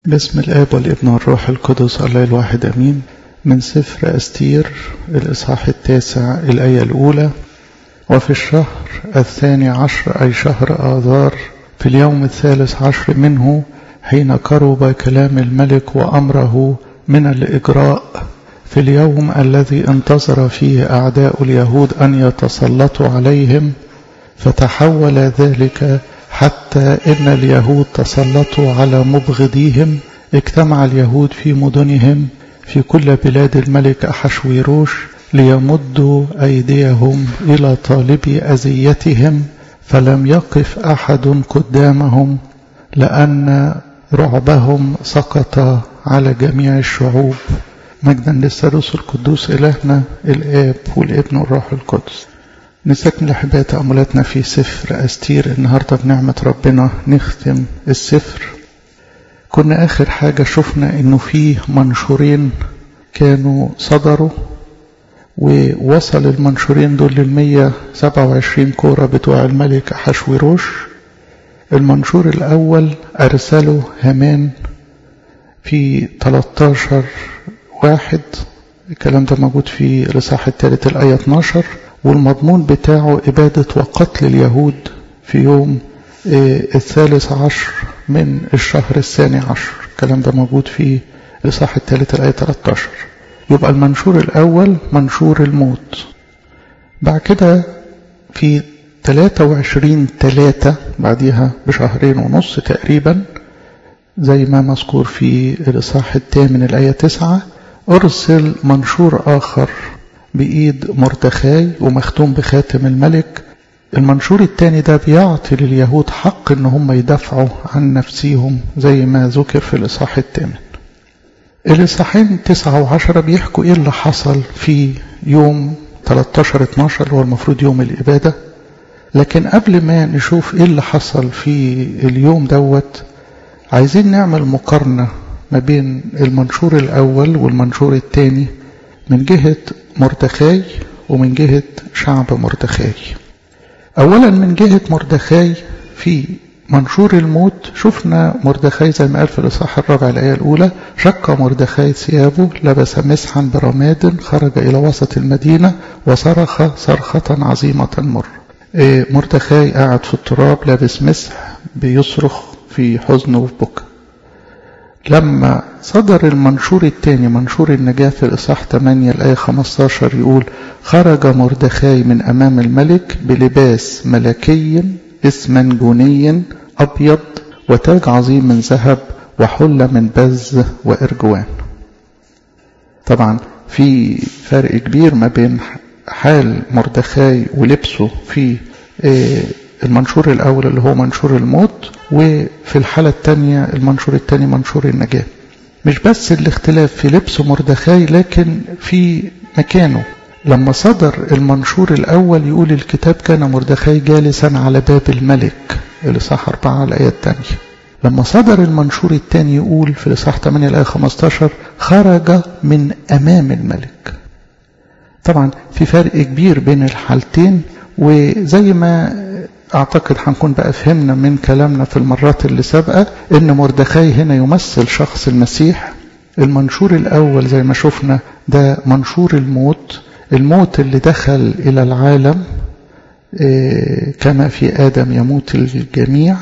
باسم الآب والابن والروح القدس الله الواحد أمين من سفر أستير الإصحاح التاسع الآية الأولى وفي الشهر الثاني عشر أي شهر آذار في اليوم الثالث عشر منه حين قرب كلام الملك وأمره من الإجراء في اليوم الذي انتظر فيه أعداء اليهود أن يتسلطوا عليهم فتحول ذلك حتى إن اليهود تسلطوا على مبغضيهم اجتمع اليهود في مدنهم في كل بلاد الملك أحشويروش ليمدوا أيديهم إلى طالب أذيتهم فلم يقف أحد قدامهم لأن رعبهم سقط على جميع الشعوب مجدا للثالوث القدوس إلهنا الآب والابن والروح القدس نستكمل أحباء تأملاتنا في سفر أستير النهاردة بنعمة ربنا نختم السفر كنا آخر حاجة شفنا إنه فيه منشورين كانوا صدروا ووصل المنشورين دول للمية سبعة وعشرين كورة بتوع الملك أحشويروش المنشور الأول أرسله هامان في 13 واحد الكلام ده موجود في الإصحاح الثالث الآية 12 والمضمون بتاعه إبادة وقتل اليهود في يوم الثالث عشر من الشهر الثاني عشر الكلام ده موجود في الإصحاح الثالث الآية 13 يبقى المنشور الأول منشور الموت بعد كده في 23 ثلاثة بعديها بشهرين ونص تقريبا زي ما مذكور في الإصحاح الثامن الآية 9 أرسل منشور آخر بإيد مردخاي ومختوم بخاتم الملك المنشور الثاني ده بيعطي لليهود حق ان هم يدافعوا عن نفسيهم زي ما ذكر في الإصحاح الثامن الإصحاحين تسعة وعشرة بيحكوا ايه اللي حصل في يوم 13 12 اللي هو المفروض يوم الإبادة لكن قبل ما نشوف ايه اللي حصل في اليوم دوت عايزين نعمل مقارنة ما بين المنشور الأول والمنشور الثاني من جهة مردخاي ومن جهة شعب مردخاي أولا من جهة مردخاي في منشور الموت شفنا مردخاي زي ما قال في الإصحاح الرابع الآية الأولى شق مردخاي ثيابه لبس مسحا برماد خرج إلى وسط المدينة وصرخ صرخة عظيمة مر مردخاي قاعد في التراب لابس مسح بيصرخ في حزن وفي بكى لما صدر المنشور الثاني منشور النجاة في الإصحاح 8 الآية 15 يقول خرج مردخاي من أمام الملك بلباس ملكي اسمنجوني أبيض وتاج عظيم من ذهب وحلة من بز وإرجوان طبعا في فرق كبير ما بين حال مردخاي ولبسه في المنشور الأول اللي هو منشور الموت وفي الحالة الثانية المنشور الثاني منشور النجاة مش بس الاختلاف في لبس مردخاي لكن في مكانه لما صدر المنشور الأول يقول الكتاب كان مردخاي جالسا على باب الملك الإصحاح 4 الآية الثانية لما صدر المنشور الثاني يقول في الإصحاح 8 الآية 15 خرج من أمام الملك طبعا في فرق كبير بين الحالتين وزي ما أعتقد هنكون بقى فهمنا من كلامنا في المرات اللي سابقة إن مردخاي هنا يمثل شخص المسيح المنشور الأول زي ما شفنا ده منشور الموت الموت اللي دخل إلى العالم كما في آدم يموت الجميع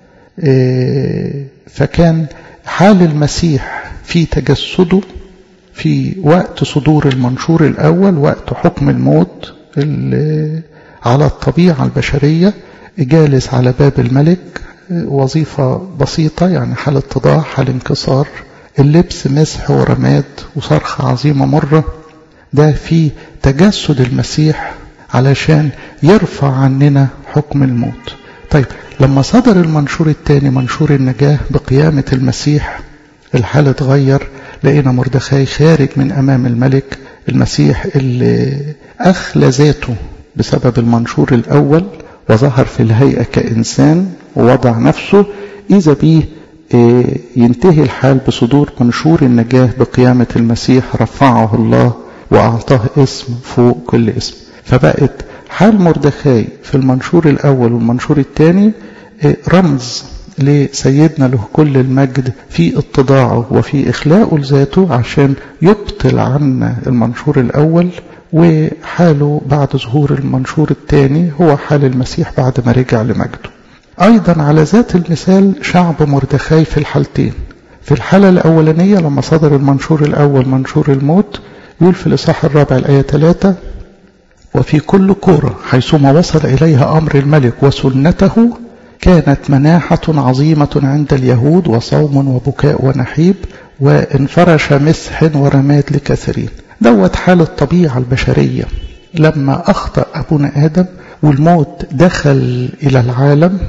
فكان حال المسيح في تجسده في وقت صدور المنشور الأول وقت حكم الموت على الطبيعة البشرية جالس على باب الملك وظيفة بسيطة يعني حال اتضاع حال انكسار اللبس مسح ورماد وصرخة عظيمة مرة ده في تجسد المسيح علشان يرفع عننا حكم الموت طيب لما صدر المنشور الثاني منشور النجاة بقيامة المسيح الحال اتغير لقينا مردخاي خارج من أمام الملك المسيح اللي أخلى ذاته بسبب المنشور الأول وظهر في الهيئة كإنسان ووضع نفسه إذا به ينتهي الحال بصدور منشور النجاة بقيامة المسيح رفعه الله وأعطاه اسم فوق كل اسم فبقت حال مردخاي في المنشور الأول والمنشور الثاني رمز لسيدنا له كل المجد في اتضاعه وفي إخلاقه لذاته عشان يبطل عنا المنشور الأول وحاله بعد ظهور المنشور الثاني هو حال المسيح بعد ما رجع لمجده أيضا على ذات المثال شعب مردخاي في الحالتين في الحالة الأولانية لما صدر المنشور الأول منشور الموت يقول في الإصحاح الرابع الآية 3 وفي كل كورة حيثما وصل إليها أمر الملك وسنته كانت مناحة عظيمة عند اليهود وصوم وبكاء ونحيب وانفرش مسح ورماد لكثيرين دوت حال الطبيعة البشرية لما أخطأ أبونا آدم والموت دخل إلى العالم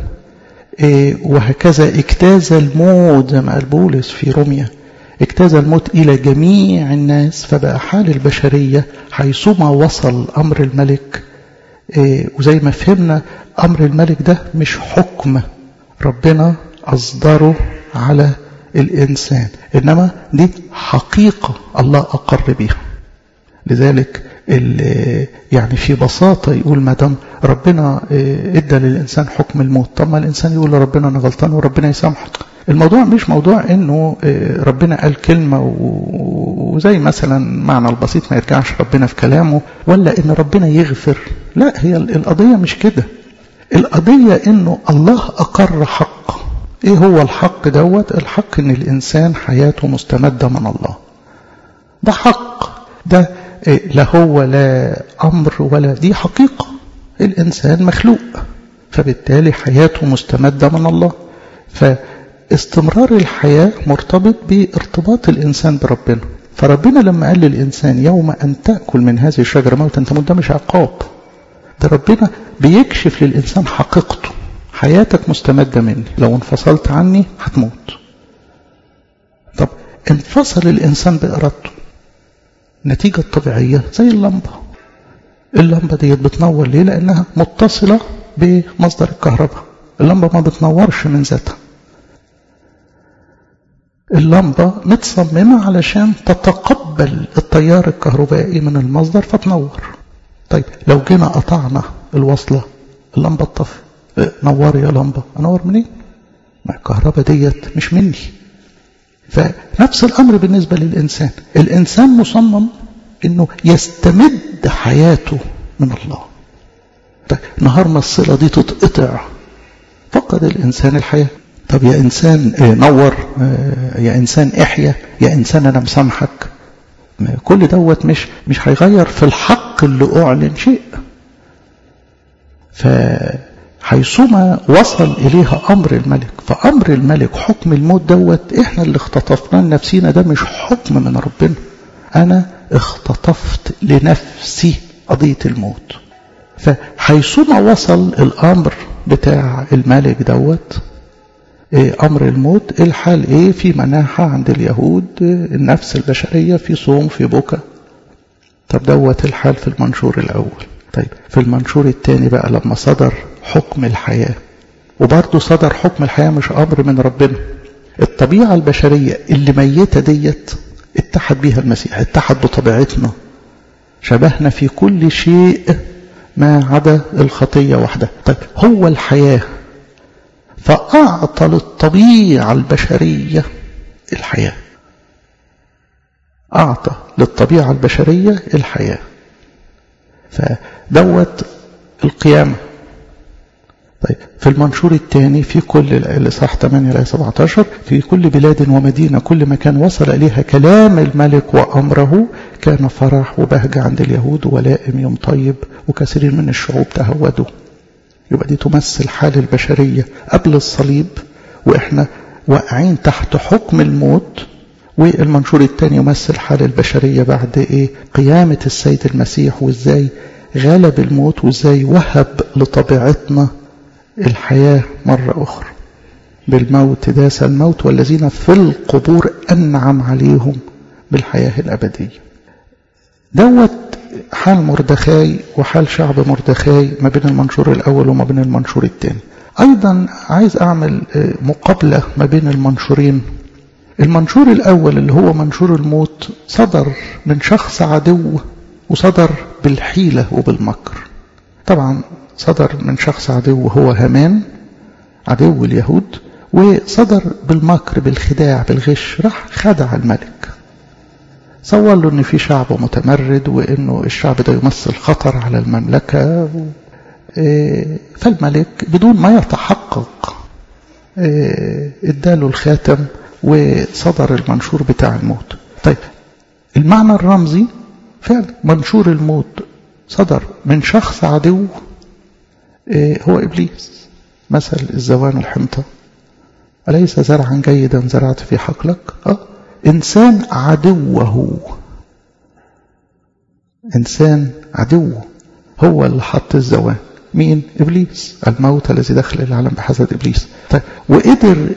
وهكذا اجتاز الموت زي ما قال بولس في روميا اجتاز الموت إلى جميع الناس فبقى حال البشرية حيثما وصل أمر الملك وزي ما فهمنا أمر الملك ده مش حكم ربنا أصدره على الإنسان إنما دي حقيقة الله أقر بها لذلك يعني في بساطة يقول ما دام ربنا ادى للإنسان حكم الموت طب ما الإنسان يقول لربنا أنا غلطان وربنا يسامحك الموضوع مش موضوع انه ربنا قال كلمة وزي مثلا معنى البسيط ما يرجعش ربنا في كلامه ولا ان ربنا يغفر لا هي القضية مش كده القضية انه الله اقر حق ايه هو الحق دوت الحق ان الانسان حياته مستمدة من الله ده حق ده لا هو لا امر ولا دي حقيقة الانسان مخلوق فبالتالي حياته مستمدة من الله فاستمرار الحياة مرتبط بارتباط الانسان بربنا فربنا لما قال للانسان يوم ان تاكل من هذه الشجره موتا تموت ده مش عقاب ده ربنا بيكشف للانسان حقيقته حياتك مستمدة مني لو انفصلت عني هتموت طب انفصل الإنسان بإرادته النتيجة الطبيعية زي اللمبة اللمبة دي بتنور ليه لأنها متصلة بمصدر الكهرباء اللمبة ما بتنورش من ذاتها اللمبة متصممة علشان تتقبل التيار الكهربائي من المصدر فتنور طيب لو جينا قطعنا الوصلة اللمبة تطفي نور يا لمبة انور منين ما الكهرباء ديت مش مني فنفس الامر بالنسبة للانسان الانسان مصمم انه يستمد حياته من الله طيب نهار ما الصلة دي تتقطع فقد الانسان الحياة طب يا انسان نور يا انسان احيا يا انسان انا مسامحك كل دوت مش مش هيغير في الحق اللي اعلن شيء ف حيثما وصل إليها أمر الملك فأمر الملك حكم الموت دوت إحنا اللي اختطفناه لنفسينا ده مش حكم من ربنا أنا اختطفت لنفسي قضية الموت فحيثما وصل الأمر بتاع الملك دوت إيه أمر الموت الحال إيه في مناحة عند اليهود النفس البشرية في صوم في بكى طب دوت الحال في المنشور الأول طيب في المنشور الثاني بقى لما صدر حكم الحياة وبرضه صدر حكم الحياة مش أمر من ربنا الطبيعة البشرية اللي ميتة ديت اتحد بيها المسيح اتحد بطبيعتنا شبهنا في كل شيء ما عدا الخطية وحدها طيب هو الحياة فأعطى للطبيعة البشرية الحياة أعطى للطبيعة البشرية الحياة فدوت القيامة طيب في المنشور الثاني في كل الإصحاح 8 إلى 17 في كل بلاد ومدينة كل مكان وصل إليها كلام الملك وأمره كان فرح وبهجة عند اليهود ولائم يوم طيب وكثير من الشعوب تهودوا يبقى دي تمثل حال البشرية قبل الصليب وإحنا واقعين تحت حكم الموت والمنشور الثاني يمثل حال البشرية بعد إيه قيامة السيد المسيح وإزاي غلب الموت وإزاي وهب لطبيعتنا الحياة مرة أخرى بالموت داس الموت والذين في القبور أنعم عليهم بالحياة الأبدية دوت حال مردخاي وحال شعب مردخاي ما بين المنشور الأول وما بين المنشور الثاني أيضا عايز أعمل مقابلة ما بين المنشورين المنشور الأول اللي هو منشور الموت صدر من شخص عدو وصدر بالحيلة وبالمكر طبعا صدر من شخص عدو هو هامان عدو اليهود وصدر بالمكر بالخداع بالغش راح خدع الملك صور له ان في شعب متمرد وانه الشعب ده يمثل خطر على المملكة فالملك بدون ما يتحقق اداله الخاتم وصدر المنشور بتاع الموت طيب المعنى الرمزي فعلا منشور الموت صدر من شخص عدو هو إبليس مثل الزوان الحمطة أليس زرعا جيدا زرعت في حقلك أه؟ إنسان عدوه إنسان عدوه هو اللي حط الزوان مين إبليس الموت الذي دخل العالم بحسد إبليس طيب وقدر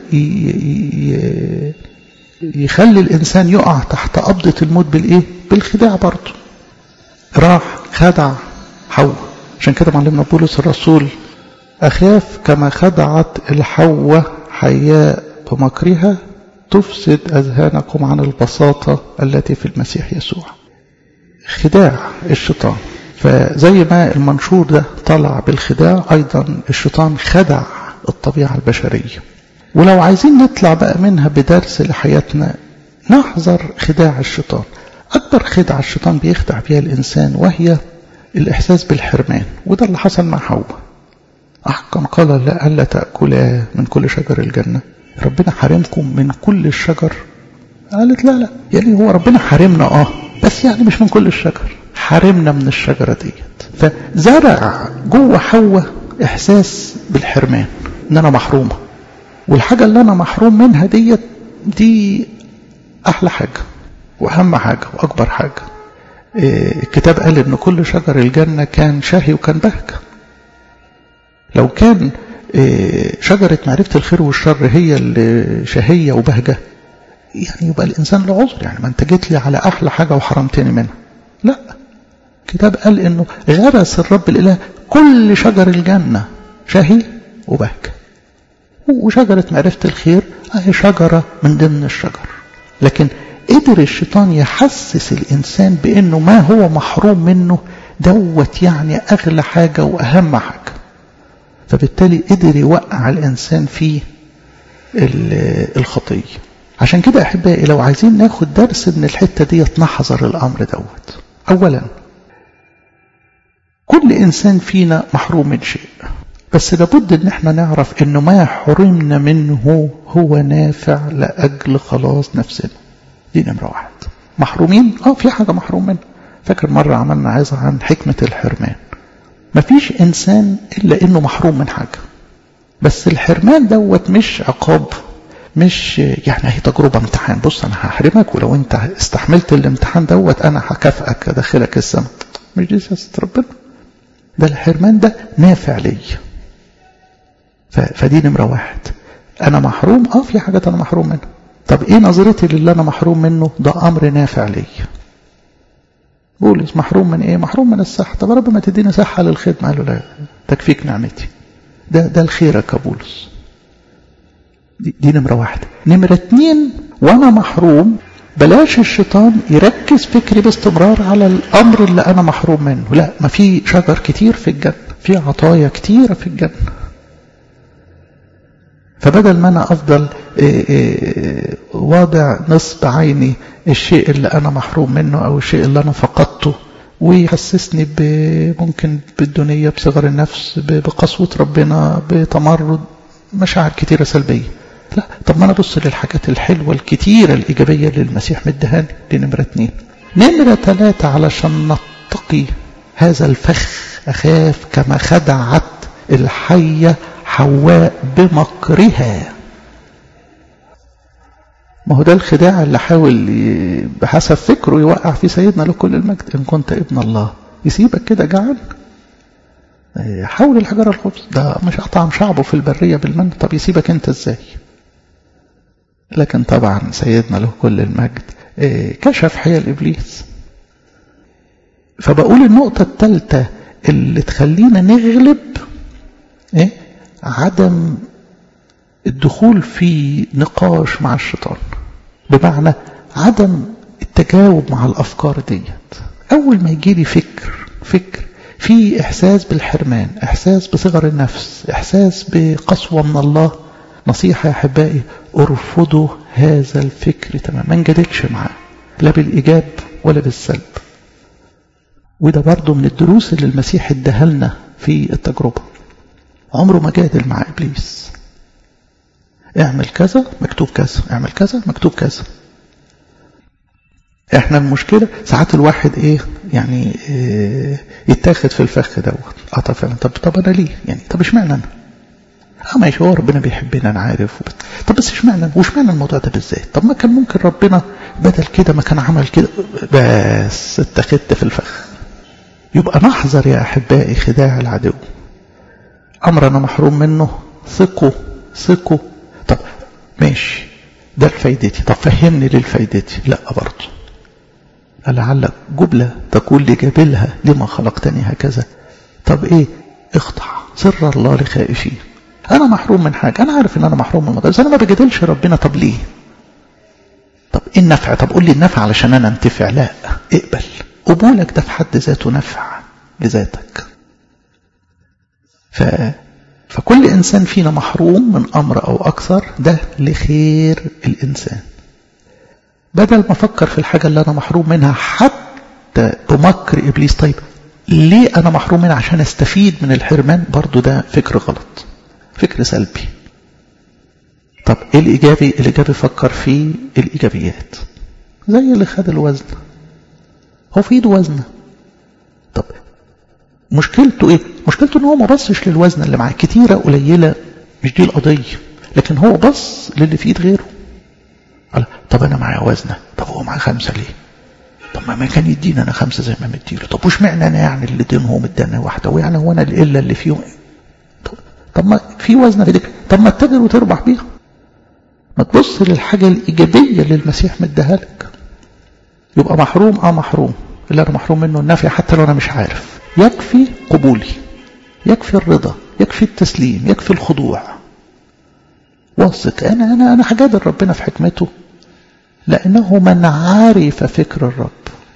يخلي الإنسان يقع تحت قبضة الموت بالإيه بالخداع برضه راح خدع حواء عشان كده معلمنا بولس الرسول أخاف كما خدعت الحواء حياء بمكرها تفسد أذهانكم عن البساطة التي في المسيح يسوع خداع الشيطان فزي ما المنشور ده طلع بالخداع أيضا الشيطان خدع الطبيعة البشرية ولو عايزين نطلع بقى منها بدرس لحياتنا نحذر خداع الشيطان أكبر خدعة الشيطان بيخدع بها الإنسان وهي الإحساس بالحرمان وده اللي حصل مع حواء أحقا قال لا ألا تأكلا من كل شجر الجنة ربنا حرمكم من كل الشجر قالت لا لا يعني هو ربنا حرمنا اه بس يعني مش من كل الشجر حرمنا من الشجرة ديت فزرع جوه حواء إحساس بالحرمان إن أنا محرومة والحاجة اللي أنا محروم منها ديت دي أحلى حاجة وأهم حاجة وأكبر حاجة الكتاب قال إن كل شجر الجنة كان شهي وكان بهجة لو كان شجرة معرفة الخير والشر هي اللي شهية وبهجة يعني يبقى الإنسان له عذر يعني ما أنت جيت لي على أحلى حاجة وحرمتني منها لا الكتاب قال إنه غرس الرب الإله كل شجر الجنة شهي وبهجة وشجرة معرفة الخير هي شجرة من ضمن الشجر لكن قدر الشيطان يحسس الإنسان بأنه ما هو محروم منه دوت يعني أغلى حاجة وأهم حاجة فبالتالي قدر يوقع الإنسان في الخطية عشان كده أحبائي لو عايزين ناخد درس من الحتة دي نحذر الأمر دوت أولا كل إنسان فينا محروم من شيء بس لابد ان احنا نعرف انه ما حرمنا منه هو نافع لأجل خلاص نفسنا دي نمرة واحد محرومين اه في حاجة محروم منها فاكر مرة عملنا عظة عن حكمة الحرمان مفيش انسان الا انه محروم من حاجة بس الحرمان دوت مش عقاب مش يعني هي تجربة امتحان بص انا هحرمك ولو انت استحملت الامتحان دوت انا هكافئك ادخلك السماء مش دي سياسة ربنا ده الحرمان ده نافع ليا فدي نمرة واحد أنا محروم آه في حاجات أنا محروم منها طب إيه نظرتي للي أنا محروم منه ده أمر نافع لي بولس محروم من إيه محروم من الصحة طب رب ما تديني صحة للخدمة قال له لا تكفيك نعمتي ده ده الخيرك يا بولس دي, دي نمرة واحدة نمرة اتنين وأنا محروم بلاش الشيطان يركز فكري باستمرار على الأمر اللي أنا محروم منه لا ما في شجر كتير في الجنة في عطايا كتيرة في الجنة فبدل ما أنا أفضل واضع نصب عيني الشيء اللي أنا محروم منه أو الشيء اللي أنا فقدته ويحسسني ممكن بالدنيا بصغر النفس بقسوة ربنا بتمرد مشاعر كتيرة سلبية لا طب ما أنا أبص للحاجات الحلوة الكتيرة الإيجابية اللي المسيح مدهاني دي نمرة اتنين نمرة ثلاثة علشان نتقي هذا الفخ أخاف كما خدعت الحية حواء بمكرها ما هو ده الخداع اللي حاول بحسب فكره يوقع في سيدنا له كل المجد إن كنت ابن الله يسيبك كده جعان حول الحجر الخبز ده مش أطعم شعبه في البرية بالمن طب يسيبك أنت إزاي لكن طبعا سيدنا له كل المجد كشف حيل إبليس فبقول النقطة الثالثة اللي تخلينا نغلب إيه؟ عدم الدخول في نقاش مع الشيطان بمعنى عدم التجاوب مع الأفكار ديت أول ما يجي لي فكر فكر في إحساس بالحرمان إحساس بصغر النفس إحساس بقسوة من الله نصيحة يا أحبائي ارفضوا هذا الفكر تماما ما نجادلش معاه لا بالإيجاب ولا بالسلب وده برضه من الدروس اللي المسيح اداها لنا في التجربة عمره ما جادل مع إبليس اعمل كذا مكتوب كذا اعمل كذا مكتوب كذا احنا المشكلة ساعات الواحد ايه يعني إيه يتاخد في الفخ دوت اه طب فعلا طب طب انا ليه يعني طب اشمعنى انا اه ماشي هو ربنا بيحبنا انا عارف وبت... طب بس اشمعنى واشمعنى الموضوع ده بالذات طب ما كان ممكن ربنا بدل كده ما كان عمل كده بس اتخذت في الفخ يبقى نحذر يا احبائي خداع العدو امر انا محروم منه ثقوا ثقوا طب ماشي ده لفايدتي طب فهمني ليه لفايدتي لا برضه لعلك جبلة تقول لجبلها لما خلقتني هكذا طب ايه اخضع سر الله لخائفين انا محروم من حاجة انا عارف ان انا محروم من الموضوع بس انا ما بجادلش ربنا طب ليه طب ايه النفع طب قول لي النفع علشان انا انتفع لا اقبل قبولك ده في حد ذاته نفع لذاتك ف فكل إنسان فينا محروم من أمر أو أكثر ده لخير الإنسان بدل ما أفكر في الحاجة اللي أنا محروم منها حتى بمكر إبليس طيب ليه أنا محروم منها عشان أستفيد من الحرمان برضو ده فكر غلط فكر سلبي طب إيه الإيجابي الإيجابي فكر في الإيجابيات زي اللي خد الوزن هو في ايده وزنه طب مشكلته ايه مشكلته ان هو ما بصش للوزن اللي معاه كتيره قليله مش دي القضيه لكن هو بص للي في ايد غيره قال طب انا معايا وزنه طب هو معاه خمسه ليه طب ما كان يدينا انا خمسه زي ما مديله طب وش معنى انا يعني اللي دينهم ادانا واحده ويعني هو انا الا اللي فيهم طب, طب ما في وزنه في ديك طب ما تتاجر وتربح بيها ما تبص للحاجه الايجابيه اللي المسيح مديها لك يبقى محروم اه محروم اللي انا محروم منه النفي حتى لو انا مش عارف يكفي قبولي يكفي الرضا يكفي التسليم يكفي الخضوع واثق انا انا انا هجادل ربنا في حكمته لانه من عرف فكر الرب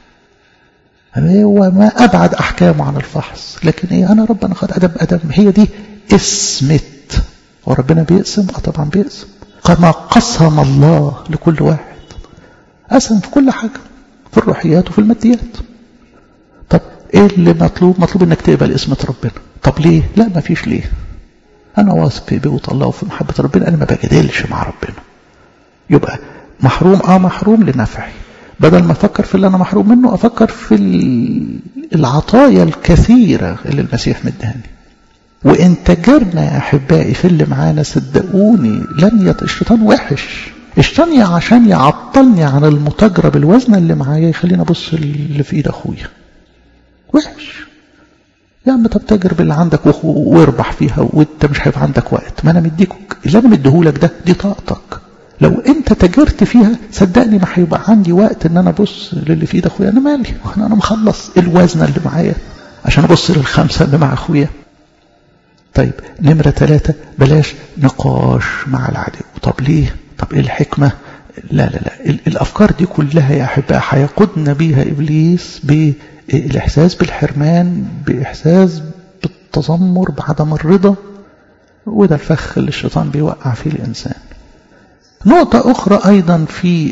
هو ما ابعد احكامه عن الفحص لكن ايه انا ربنا قد ادم ادم هي دي اسمت وربنا بيقسم اه طبعا بيقسم كما قسم الله لكل واحد قسم في كل حاجه في الروحيات وفي الماديات طب ايه اللي مطلوب مطلوب انك تقبل اسمة ربنا طب ليه لا ما فيش ليه انا واثق في بيوت الله وفي محبة ربنا انا ما بجادلش مع ربنا يبقى محروم اه محروم لنفعي بدل ما افكر في اللي انا محروم منه افكر في العطايا الكثيرة اللي المسيح مدهاني وان تجرنا يا احبائي في اللي معانا صدقوني لن يط... الشيطان وحش الشيطان عشان يعطلني عن المتاجرة بالوزن اللي معايا يخليني ابص اللي في ايد اخويا وحش يا عم طب تاجر باللي عندك واربح فيها وانت مش هيبقى عندك وقت ما انا مديك اللي انا مديهولك ده دي طاقتك لو انت تاجرت فيها صدقني ما هيبقى عندي وقت ان انا ابص للي في ايد اخويا انا مالي انا انا مخلص الوزن اللي معايا عشان ابص للخمسه اللي مع اخويا طيب نمره ثلاثة بلاش نقاش مع العدو طب ليه طب ايه الحكمه لا لا لا الافكار دي كلها يا احباء هيقودنا بيها ابليس بالاحساس بالحرمان باحساس بالتذمر بعدم الرضا وده الفخ اللي الشيطان بيوقع فيه الانسان نقطة أخرى أيضا في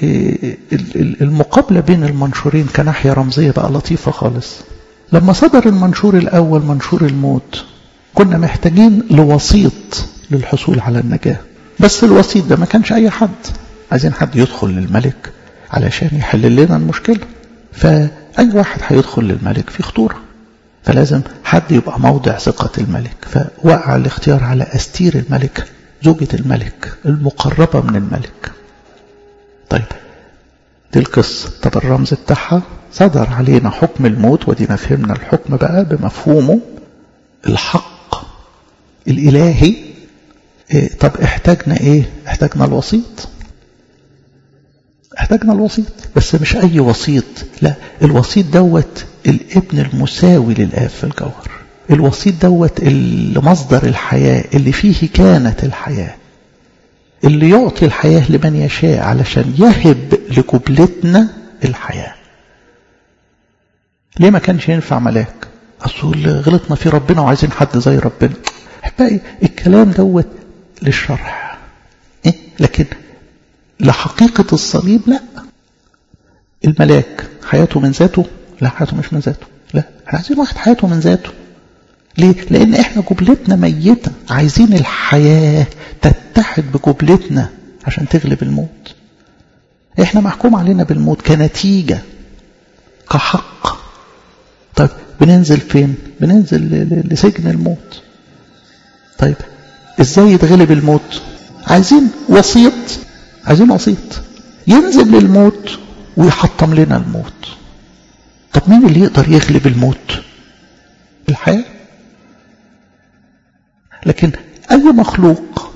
المقابلة بين المنشورين كناحية رمزية بقى لطيفة خالص لما صدر المنشور الأول منشور الموت كنا محتاجين لوسيط للحصول على النجاة بس الوسيط ده ما كانش أي حد عايزين حد يدخل للملك علشان يحل لنا المشكلة فأي واحد هيدخل للملك في خطورة فلازم حد يبقى موضع ثقة الملك فوقع الاختيار على أستير الملك زوجة الملك المقربة من الملك طيب دي القصة طب الرمز بتاعها صدر علينا حكم الموت ودينا فهمنا الحكم بقى بمفهومه الحق الإلهي إيه طب احتاجنا ايه احتاجنا الوسيط احتاجنا الوسيط بس مش اي وسيط لا الوسيط دوت الابن المساوي للاب في الجوهر الوسيط دوت اللي مصدر الحياة اللي فيه كانت الحياة اللي يعطي الحياة لمن يشاء علشان يهب لقبلتنا الحياة ليه ما كانش ينفع ملاك أصل غلطنا في ربنا وعايزين حد زي ربنا احبائي الكلام دوت للشرح إيه؟ لكن لحقيقة الصليب لا الملاك حياته من ذاته لا حياته مش من ذاته لا احنا عايزين واحد حياته من ذاته ليه؟ لأن احنا جبلتنا ميتة عايزين الحياة تتحد بجبلتنا عشان تغلب الموت احنا محكوم علينا بالموت كنتيجة كحق طيب بننزل فين بننزل لسجن الموت طيب ازاي يتغلب الموت عايزين وسيط عايزين وسيط ينزل للموت ويحطم لنا الموت طب مين اللي يقدر يغلب الموت الحياة لكن أي مخلوق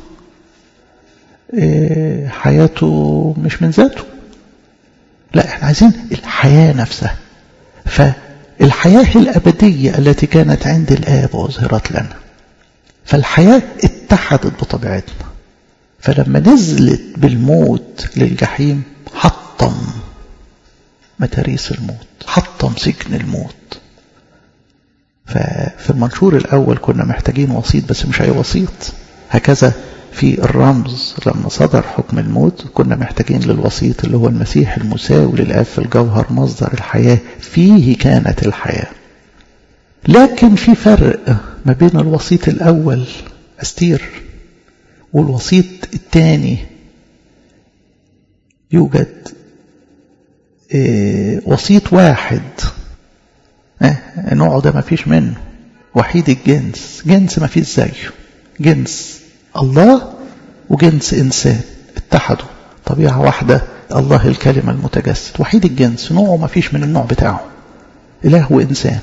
حياته مش من ذاته لا احنا عايزين الحياة نفسها فالحياة الأبدية التي كانت عند الآب وظهرت لنا فالحياة اتحدت بطبيعتنا فلما نزلت بالموت للجحيم حطم متاريس الموت حطم سجن الموت ففي المنشور الأول كنا محتاجين وسيط بس مش أي وسيط هكذا في الرمز لما صدر حكم الموت كنا محتاجين للوسيط اللي هو المسيح المساوي للآب في الجوهر مصدر الحياة فيه كانت الحياة لكن في فرق ما بين الوسيط الأول أستير والوسيط الثاني يوجد وسيط واحد النوع ده ما فيش منه وحيد الجنس جنس ما فيش زيه جنس الله وجنس إنسان اتحدوا طبيعة واحدة الله الكلمة المتجسد وحيد الجنس نوعه ما فيش من النوع بتاعه إله وإنسان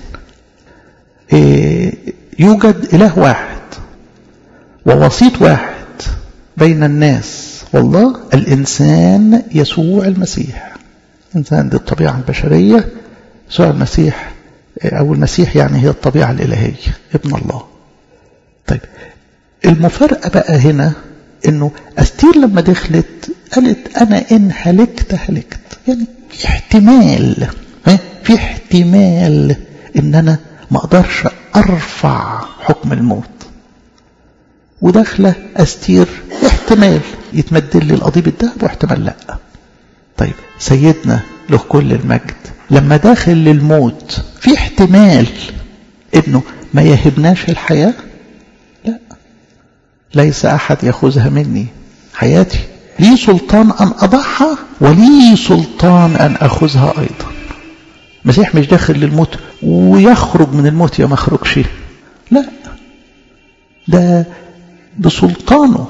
يوجد إله واحد ووسيط واحد بين الناس والله الإنسان يسوع المسيح إنسان دي الطبيعة البشرية يسوع المسيح أو المسيح يعني هي الطبيعة الإلهية ابن الله طيب المفارقة بقى هنا انه استير لما دخلت قالت انا ان هلكت هلكت يعني في احتمال في احتمال ان انا ما اقدرش ارفع حكم الموت وداخله استير احتمال يتمدل لي القضيب الذهب واحتمال لا طيب سيدنا له كل المجد لما داخل للموت في احتمال انه ما يهبناش الحياه لا ليس أحد يأخذها مني حياتي لي سلطان أن أضعها ولي سلطان أن أخذها أيضا المسيح مش داخل للموت ويخرج من الموت يا ما خرجش لا ده بسلطانه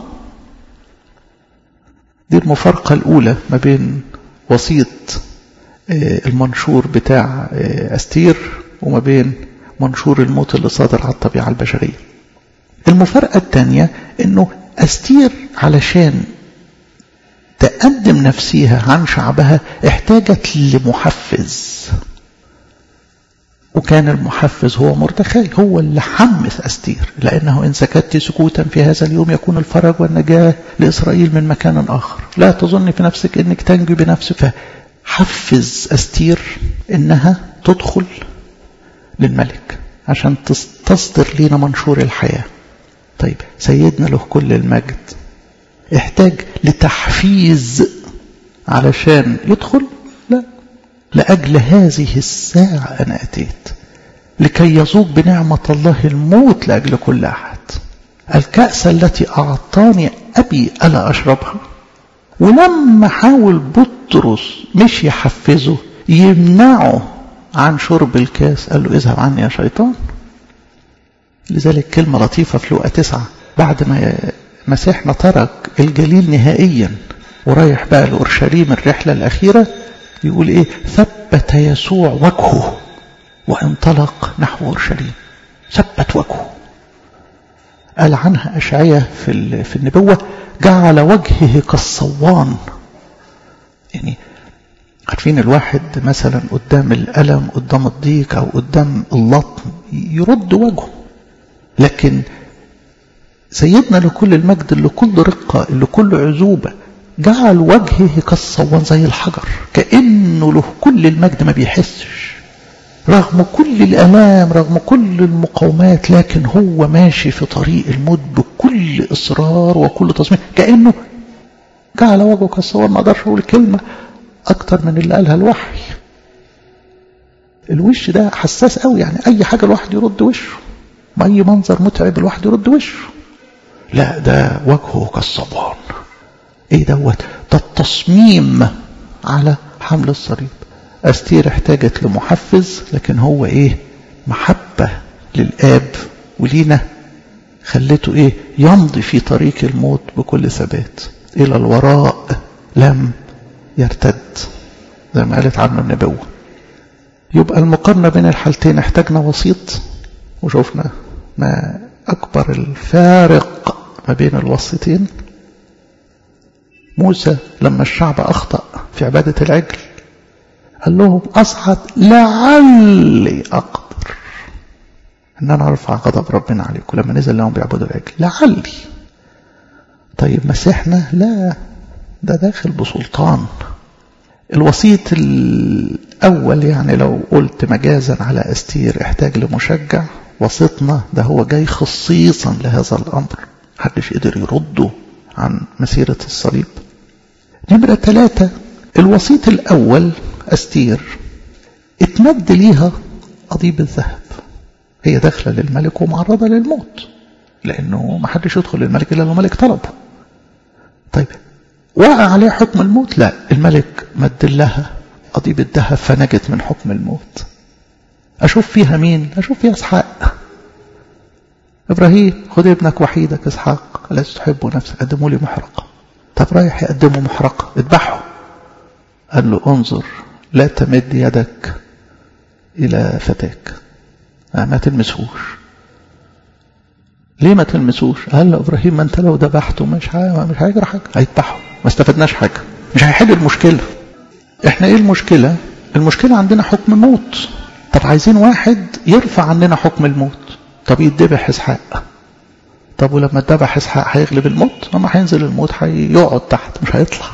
دي المفارقة الأولى ما بين وسيط المنشور بتاع أستير وما بين منشور الموت اللي صادر على الطبيعة البشرية المفارقة الثانية انه استير علشان تقدم نفسها عن شعبها احتاجت لمحفز وكان المحفز هو مردخاي هو اللي حمس أستير لأنه إن سكت سكوتا في هذا اليوم يكون الفرج والنجاة لإسرائيل من مكان آخر لا تظن في نفسك أنك تنجي بنفسك فحفز أستير إنها تدخل للملك عشان تصدر لنا منشور الحياه طيب سيدنا له كل المجد احتاج لتحفيز علشان يدخل لا لأجل هذه الساعة أنا أتيت لكي يذوق بنعمة الله الموت لأجل كل أحد الكأس التي أعطاني أبي ألا أشربها ولما حاول بطرس مش يحفزه يمنعه عن شرب الكاس قال له اذهب عني يا شيطان لذلك كلمة لطيفة في لوقا تسعة بعد ما مسيحنا ترك الجليل نهائيا ورايح بقى لأورشليم الرحلة الأخيرة يقول إيه ثبت يسوع وجهه وانطلق نحو أورشليم ثبت وجهه قال عنها أشعية في, في النبوة جعل وجهه كالصوان يعني عارفين الواحد مثلا قدام الألم قدام الضيق أو قدام اللطم يرد وجهه لكن سيدنا لكل المجد لكل رقة لكل عزوبة جعل وجهه كالصوان زي الحجر كأنه له كل المجد ما بيحسش رغم كل الآلام رغم كل المقاومات لكن هو ماشي في طريق الموت بكل إصرار وكل تصميم كأنه جعل وجهه كالصور ما اقدرش اقول كلمة أكتر من اللي قالها الوحي الوش ده حساس قوي يعني أي حاجة الواحد يرد وشه ما أي منظر متعب الواحد يرد وشه لا ده وجهه كالصبان ايه دوت ده التصميم على حمل الصليب أستير احتاجت لمحفز لكن هو ايه محبة للآب ولينا خلته ايه يمضي في طريق الموت بكل ثبات الى الوراء لم يرتد زي ما قالت عنه النبوة يبقى المقارنة بين الحالتين احتاجنا وسيط وشوفنا ما أكبر الفارق ما بين الوسيطين موسى لما الشعب أخطأ في عبادة العجل قال لهم أصعد لعلي أقدر أن أنا أرفع غضب ربنا عليكم لما نزل لهم بيعبدوا العجل لعلي طيب مسيحنا لا ده داخل بسلطان الوسيط الأول يعني لو قلت مجازا على أستير احتاج لمشجع وسطنا ده هو جاي خصيصا لهذا الأمر محدش قدر يرده عن مسيرة الصليب نمرة ثلاثة الوسيط الأول أستير اتمد ليها قضيب الذهب هي داخلة للملك ومعرضة للموت لأنه ما حدش يدخل للملك إلا لو الملك طلبه طيب وقع عليه حكم الموت لا الملك مد لها قضيب الذهب فنجت من حكم الموت أشوف فيها مين أشوف فيها إسحاق إبراهيم خد ابنك وحيدك إسحاق ألست تحب نفسك قدموا لي محرقة طب رايح يقدموا محرقة اذبحه قال له انظر لا تمد يدك إلى فتاك ما تلمسهوش ليه ما تلمسوش قال له إبراهيم ما أنت لو ذبحته مش مش هيجرى حاجة هيذبحه ما استفدناش حاجة مش هيحل المشكلة احنا ايه المشكلة المشكلة عندنا حكم موت طب عايزين واحد يرفع عننا حكم الموت طب يتذبح اسحاق طب ولما اتذبح اسحاق هيغلب الموت لما هينزل الموت هيقعد تحت مش هيطلع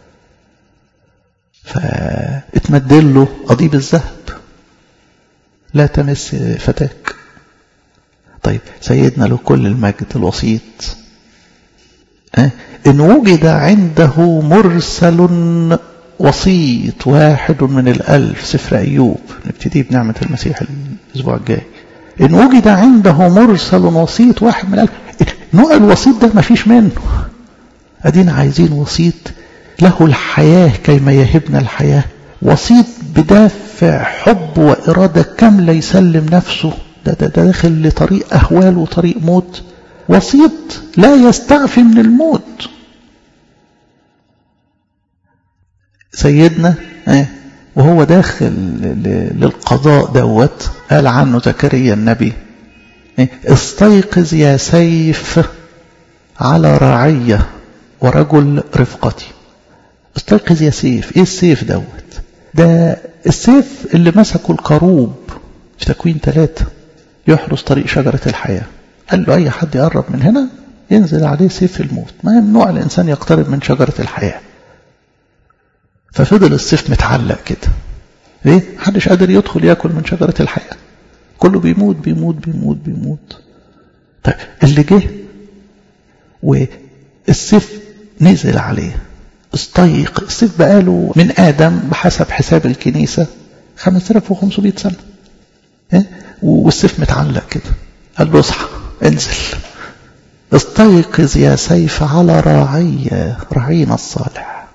فاتمدل له قضيب الذهب لا تمس فتاك طيب سيدنا له كل المجد الوسيط أه؟ إن وجد عنده مرسل وسيط واحد من الألف سفر أيوب نبتدي بنعمة المسيح الأسبوع الجاي إن وجد عنده مرسل وسيط واحد من الألف نوع الوسيط ده ما فيش منه أدينا عايزين وسيط له الحياة كيما يهبنا الحياة وسيط بدافع حب وإرادة كاملة يسلم نفسه ده, ده, ده داخل لطريق أهوال وطريق موت وسيط لا يستعفي من الموت سيدنا وهو داخل للقضاء دوت قال عنه زكريا النبي استيقظ يا سيف على رعية ورجل رفقتي استيقظ يا سيف ايه السيف دوت ده السيف اللي مسكه الكروب في تكوين ثلاثة يحرس طريق شجرة الحياة قال له أي حد يقرب من هنا ينزل عليه سيف الموت ما يمنوع الإنسان يقترب من شجرة الحياة ففضل السيف متعلق كده ليه؟ محدش قادر يدخل ياكل من شجرة الحياة كله بيموت بيموت بيموت بيموت طيب اللي جه والسيف نزل عليه استيق السيف بقاله من آدم بحسب حساب الكنيسة 5500 سنة والسيف متعلق كده قال له اصحى انزل استيقظ يا سيف على راعية راعينا الصالح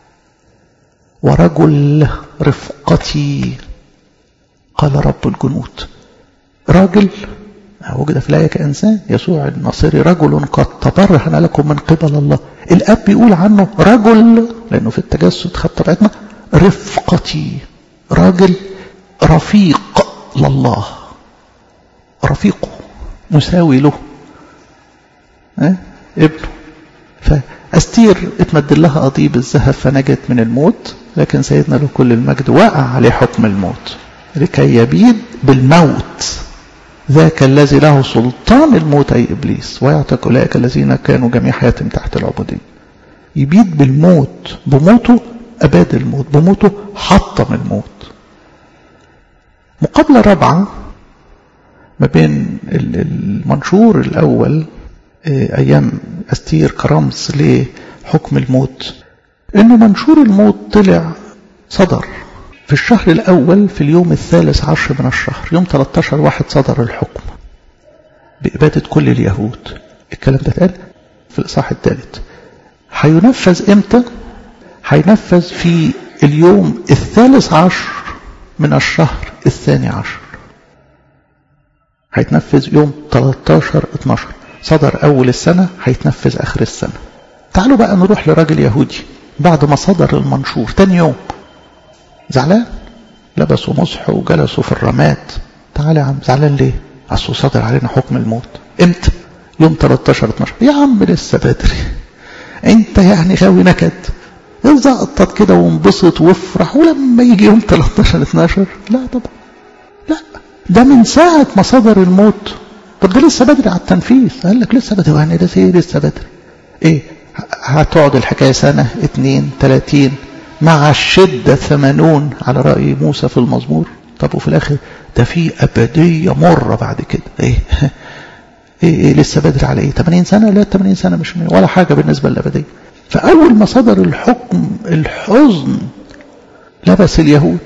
ورجل رفقتي قال رب الجنود راجل وجد في الآية كإنسان يسوع الناصري رجل قد تبرهن لكم من قبل الله الأب بيقول عنه رجل لأنه في التجسد خد طبيعتنا رفقتي راجل رفيق لله رفيقه مساوي له اه؟ ابنه فأستير اتمد لها قضيب الذهب فنجت من الموت لكن سيدنا له كل المجد وقع عليه حكم الموت لكي يبيد بالموت ذاك الذي له سلطان الموت أي إبليس ويعتق أولئك الذين كانوا جميع حياتهم تحت العبودية يبيد بالموت بموته أباد الموت بموته حطم الموت مقابلة رابعة ما بين المنشور الأول أيام أستير كرمز لحكم الموت إنه منشور الموت طلع صدر في الشهر الأول في اليوم الثالث عشر من الشهر يوم 13 واحد صدر الحكم بإبادة كل اليهود الكلام ده اتقال في الإصحاح الثالث هينفذ إمتى؟ هينفذ في اليوم الثالث عشر من الشهر الثاني عشر هيتنفذ يوم 13 12 صدر أول السنة هيتنفذ آخر السنة تعالوا بقى نروح لراجل يهودي بعد ما صدر المنشور تاني يوم زعلان لبسوا مصح وجلسوا في الرماد تعال يا عم زعلان ليه اصل صدر علينا حكم الموت امتى يوم 13 12 يا عم لسه بدري انت يعني غاوي نكد زقطت كده وانبسط وافرح ولما يجي يوم 13 12 لا طبعا لا ده من ساعة ما صدر الموت طب ده لسه بدري على التنفيذ قال لك لسه بدري يعني ده ايه لسه بدري ايه هتقعد الحكاية سنة اتنين تلاتين مع الشدة ثمانون على رأي موسى في المزمور طب وفي الآخر ده في أبدية مرة بعد كده إيه إيه, إيه لسه بدري على إيه 80 سنة لا 80 سنة مش ولا حاجة بالنسبة للأبدية فأول ما صدر الحكم الحزن لبس اليهود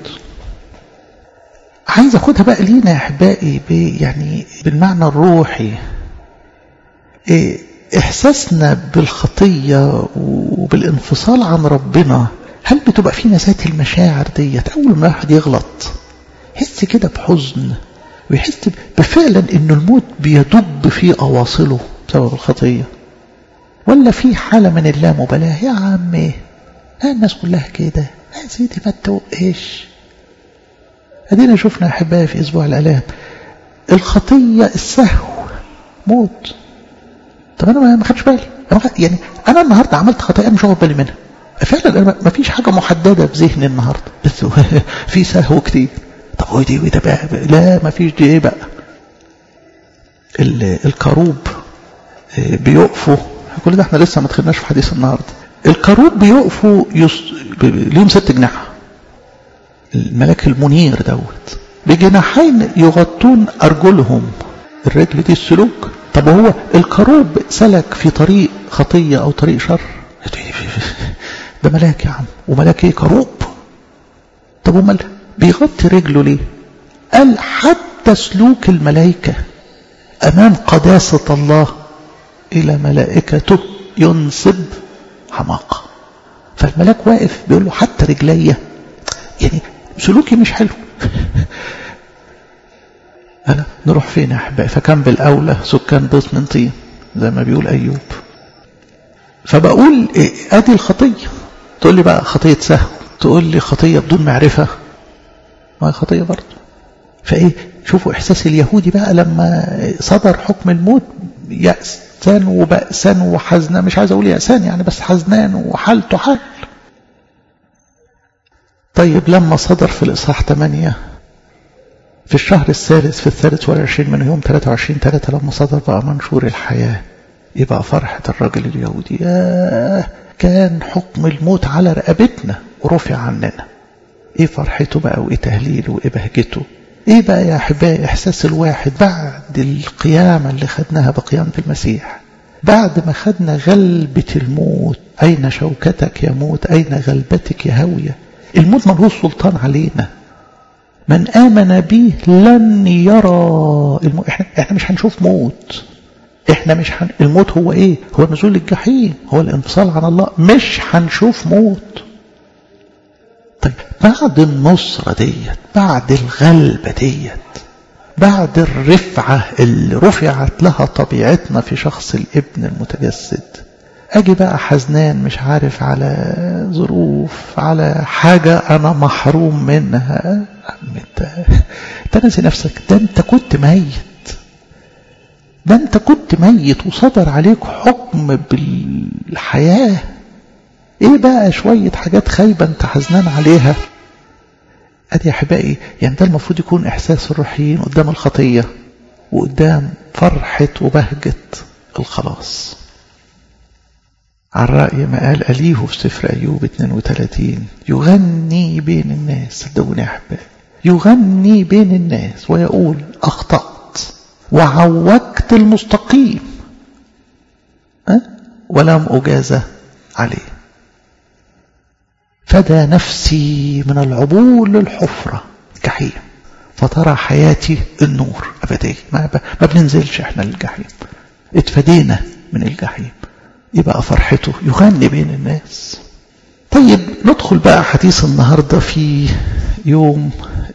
عايز أخدها بقى لينا يا أحبائي يعني بالمعنى الروحي إيه إحساسنا بالخطية وبالانفصال عن ربنا هل بتبقى فينا ذات المشاعر ديت أول ما واحد يغلط يحس كده بحزن ويحس بفعلا إن الموت بيدب في أواصله بسبب الخطية ولا في حالة من اللامبالاة يا عمي الناس كلها كده يا سيدي ما تتوقش ادينا شفنا احبائي في اسبوع الالام الخطيه السهو موت طب انا ما خدش بالي يعني انا النهارده عملت خطايا مش واخد بالي منها فعلا ما فيش حاجه محدده في ذهني النهارده بس في سهو كتير طب هو دي وده بقى لا ما فيش دي ايه بقى الكروب بيقفوا كل ده احنا لسه ما دخلناش في حديث النهارده الكروب بيقفوا يص... ليهم ست جناح الملك المنير دوت بجناحين يغطون أرجلهم الرجل دي السلوك طب هو الكروب سلك في طريق خطية أو طريق شر ده ملاك يا عم وملاك ايه كروب طب امال بيغطي رجله ليه قال حتى سلوك الملائكة أمام قداسة الله إلى ملائكته ينصب حماقة فالملاك واقف بيقول له حتى رجليه يعني سلوكي مش حلو أنا نروح فين يا أحبائي فكان بالأولى سكان بيت من طين زي ما بيقول أيوب فبقول إيه أدي الخطية تقول لي بقى خطية سهو تقول لي خطية بدون معرفة ما هي خطية برضه فإيه شوفوا إحساس اليهودي بقى لما صدر حكم الموت يأسان وبأسان وحزنان مش عايز أقول يأسان يعني بس حزنان وحالته حال طيب لما صدر في الإصحاح 8 في الشهر الثالث في الثالث والعشرين من يوم 23 3 لما صدر بقى منشور الحياة يبقى فرحة الرجل اليهودي ياه كان حكم الموت على رقبتنا ورفع عننا ايه فرحته بقى وايه تهليله وايه بهجته ايه بقى يا احبائي احساس الواحد بعد القيامة اللي خدناها بقيامة المسيح بعد ما خدنا غلبة الموت اين شوكتك يا موت اين غلبتك يا هوية الموت ملهوش سلطان علينا من آمن به لن يرى المو... احنا, احنا مش هنشوف موت احنا مش هن... الموت هو ايه هو نزول الجحيم هو الانفصال عن الله مش هنشوف موت طيب بعد النصرة ديت بعد الغلبة ديت بعد الرفعة اللي رفعت لها طبيعتنا في شخص الابن المتجسد اجي بقى حزنان مش عارف على ظروف على حاجة انا محروم منها انت انت ناسي نفسك ده انت كنت ميت ده انت كنت ميت وصدر عليك حكم بالحياة ايه بقى شوية حاجات خايبة انت حزنان عليها ادي يا احبائي يعني ده المفروض يكون احساس الروحيين قدام الخطية وقدام فرحة وبهجة الخلاص على رأي ما قال أليه في سفر أيوب 32 يغني بين الناس صدقوني يا أحبائي يغني بين الناس ويقول أخطأت وعوجت المستقيم أه؟ ولم أجازى عليه فدى نفسي من العبور للحفرة جحيم فترى حياتي النور أبدية ما, ما بننزلش احنا للجحيم اتفدينا من الجحيم يبقى فرحته يغني بين الناس طيب ندخل بقى حديث النهاردة في يوم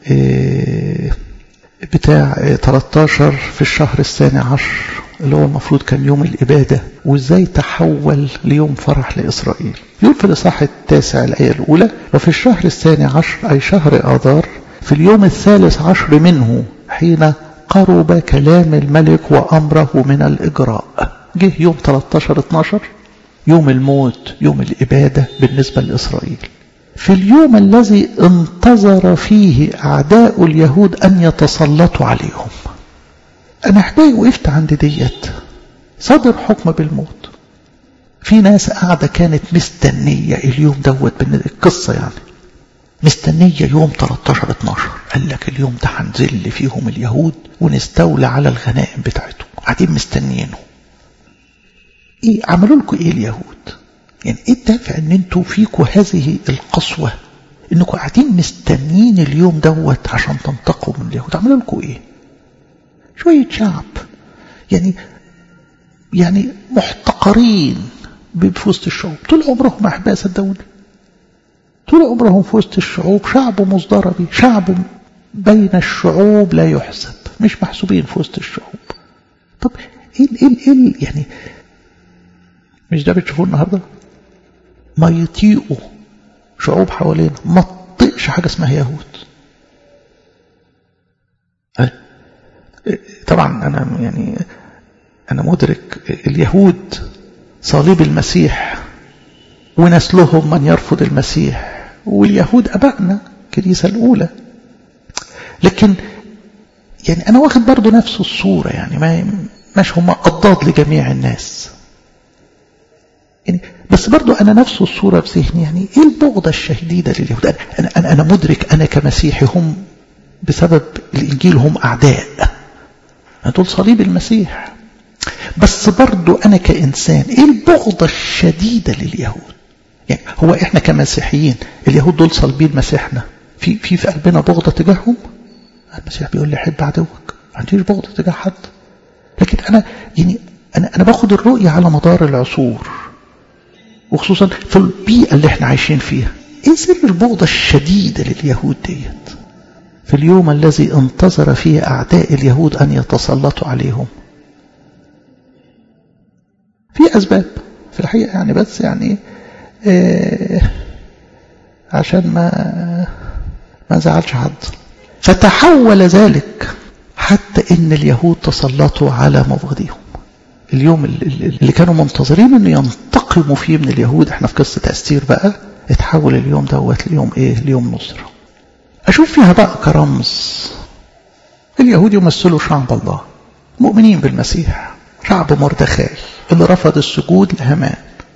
بتاع 13 في الشهر الثاني عشر اللي هو المفروض كان يوم الإبادة وإزاي تحول ليوم فرح لإسرائيل يقول في الإصحاح التاسع الآية الأولى وفي الشهر الثاني عشر أي شهر آذار في اليوم الثالث عشر منه حين قرب كلام الملك وأمره من الإجراء جه يوم 13-12 يوم الموت يوم الإبادة بالنسبة لإسرائيل في اليوم الذي انتظر فيه أعداء اليهود أن يتسلطوا عليهم أنا حبايبي وقفت عند ديت صدر حكم بالموت في ناس قاعدة كانت مستنية اليوم دوت القصة يعني مستنية يوم 13 12 قال لك اليوم ده هنزل فيهم اليهود ونستولى على الغنائم بتاعتهم قاعدين مستنيينه ايه عملوا لكم ايه اليهود يعني ايه الدافع ان انتوا فيكم هذه القسوة انكم قاعدين مستنيين اليوم دوت عشان تنتقموا من اليهود عملوا لكم ايه شوية شعب يعني يعني محتقرين في وسط الشعوب طول عمرهم احباء صدقوني طول عمرهم في وسط الشعوب شعب مزدربي شعب بين الشعوب لا يحسب مش محسوبين في وسط الشعوب طب ايه ايه ايه يعني مش ده بتشوفوه النهارده ما يطيقوا شعوب حوالينا ما تطيقش حاجه اسمها يهود طبعا انا يعني انا مدرك اليهود صليب المسيح ونسلهم من يرفض المسيح واليهود ابائنا الكنيسه الاولى لكن يعني انا واخد برضو نفس الصوره يعني ما مش هم اضداد لجميع الناس يعني بس برضو أنا نفس الصورة في ذهني يعني إيه البغضة الشديدة لليهود أنا, أنا, أنا مدرك أنا كمسيحي هم بسبب الإنجيل هم أعداء دول صليب المسيح بس برضو أنا كإنسان إيه البغضة الشديدة لليهود يعني هو إحنا كمسيحيين اليهود دول صلبين مسيحنا في في في قلبنا بغضة تجاههم المسيح بيقول لي حب عدوك ما عنديش بغضة تجاه حد لكن أنا يعني أنا أنا باخد الرؤية على مدار العصور وخصوصا في البيئة اللي احنا عايشين فيها ايه سر البغضة الشديدة لليهود ديت في اليوم الذي انتظر فيه أعداء اليهود أن يتسلطوا عليهم في أسباب في الحقيقة يعني بس يعني آه عشان ما ما زعلش حد فتحول ذلك حتى ان اليهود تسلطوا على مبغضيهم اليوم اللي كانوا منتظرين انه ينتقموا فيه من اليهود احنا في قصة أستير بقى اتحول اليوم دوت ليوم ايه ليوم نصرة اشوف فيها بقى كرمز اليهود يمثلوا شعب الله مؤمنين بالمسيح شعب مردخاي اللي رفض السجود لهمان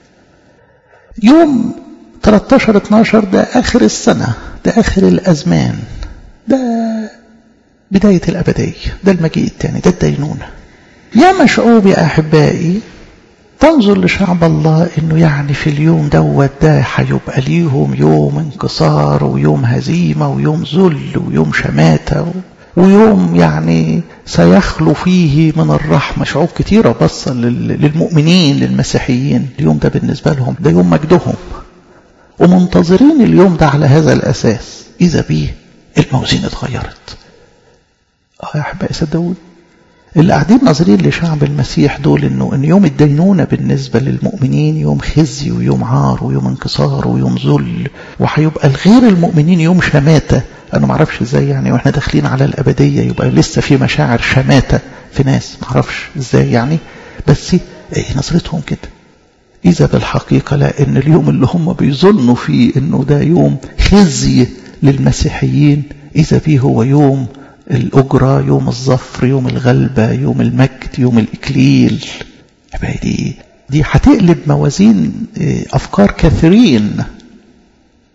يوم 13 12 ده اخر السنة ده اخر الازمان ده بداية الابدية ده المجيء الثاني ده الدينونة يا شعوب يا أحبائي تنظر لشعب الله انه يعني في اليوم دوت ده هيبقى ليهم يوم انكسار ويوم هزيمة ويوم ذل ويوم شماتة ويوم يعني سيخلو فيه من الرحمة شعوب كتيرة بصا للمؤمنين للمسيحيين اليوم ده بالنسبة لهم ده يوم مجدهم ومنتظرين اليوم ده على هذا الأساس إذا بيه الموازين اتغيرت اه يا أحبائي صدقوني اللي قاعدين ناظرين لشعب المسيح دول انه ان يوم الدينونة بالنسبة للمؤمنين يوم خزي ويوم عار ويوم انكسار ويوم ذل وهيبقى الغير المؤمنين يوم شماتة انا معرفش ازاي يعني واحنا داخلين على الابدية يبقى لسه في مشاعر شماتة في ناس معرفش ازاي يعني بس ايه نظرتهم كده اذا بالحقيقة لا ان اليوم اللي هم بيظنوا فيه انه ده يوم خزي للمسيحيين اذا به هو يوم الأجرة يوم الظفر يوم الغلبة يوم المجد يوم الإكليل دي دي هتقلب موازين أفكار كثيرين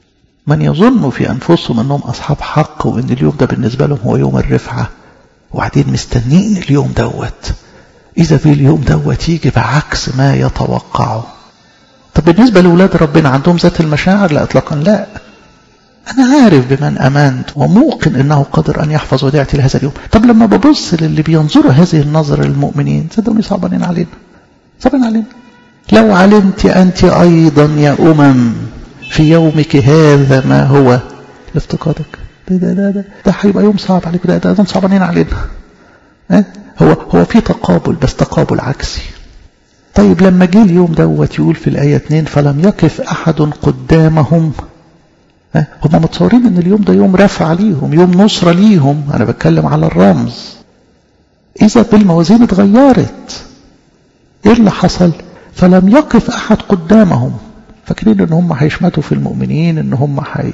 من يظن في أنفسهم أنهم أصحاب حق وأن اليوم ده بالنسبة لهم هو يوم الرفعة وبعدين مستنين اليوم دوت إذا في اليوم دوت يجي بعكس ما يتوقعه طب بالنسبة لأولاد ربنا عندهم ذات المشاعر لا إطلاقا لا أنا عارف بمن أمنت وموقن أنه قادر أن يحفظ وديعتي لهذا اليوم طب لما ببص للي بينظروا هذه النظرة للمؤمنين صدقوني صعبانين علينا صعبانين علينا لو علمت أنت أيضا يا أمم في يومك هذا ما هو لافتقادك ده ده ده ده, ده هيبقى يوم صعب عليك ده ده, ده صعبانين علينا اه؟ هو هو في تقابل بس تقابل عكسي طيب لما جه اليوم دوت يقول في الآية 2 فلم يقف أحد قدامهم اه؟ هم متصورين ان اليوم ده يوم رفع ليهم يوم نصرة ليهم انا بتكلم على الرمز اذا بالموازين اتغيرت ايه اللي حصل فلم يقف احد قدامهم فاكرين ان هم هيشمتوا في المؤمنين ان هم حي...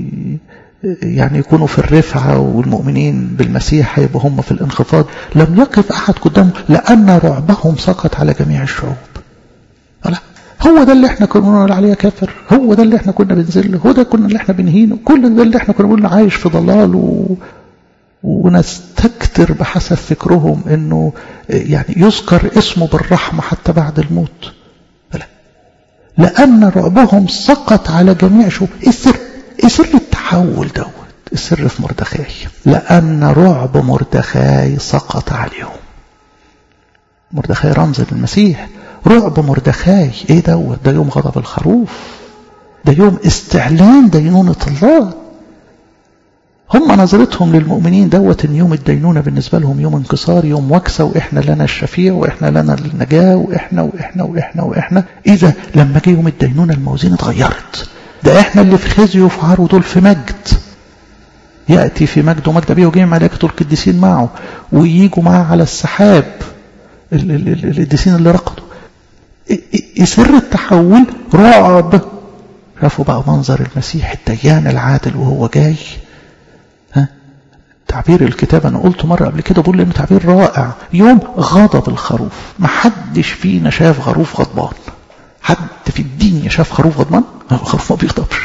يعني يكونوا في الرفعة والمؤمنين بالمسيح هيبقوا هم في الانخفاض لم يقف احد قدامهم لان رعبهم سقط على جميع الشعوب لا هو ده اللي احنا كنا بنقول عليه كافر هو ده اللي احنا كنا بنذله هو ده كنا اللي احنا بنهينه كل ده اللي احنا كنا بنقول عايش في ضلال و... ونستكتر بحسب فكرهم انه يعني يذكر اسمه بالرحمة حتى بعد الموت لا لأن رعبهم سقط على جميع شو ايه السر ايه سر التحول دوت السر في مردخاي لأن رعب مردخاي سقط عليهم مردخاي رمز للمسيح رعب مردخاي ايه دوت ده يوم غضب الخروف ده يوم استعلان دينونة الله هم نظرتهم للمؤمنين دوت ان يوم الدينونة بالنسبة لهم يوم انكسار يوم وكسة واحنا لنا الشفيع واحنا لنا النجاة واحنا واحنا واحنا واحنا اذا لما جه يوم الدينونة الموازين اتغيرت ده احنا اللي في خزي وفي عار ودول في مجد يأتي في مجد ومجد به وجميع ملائكته القديسين معه وييجوا معاه على السحاب القديسين اللي رقدوا سر التحول رعب شافوا بقى منظر المسيح الديان العادل وهو جاي ها تعبير الكتاب انا قلته مره قبل كده بقول انه تعبير رائع يوم غضب الخروف ما حدش فينا شاف خروف غضبان حد في الدنيا شاف خروف غضبان الخروف ما بيغضبش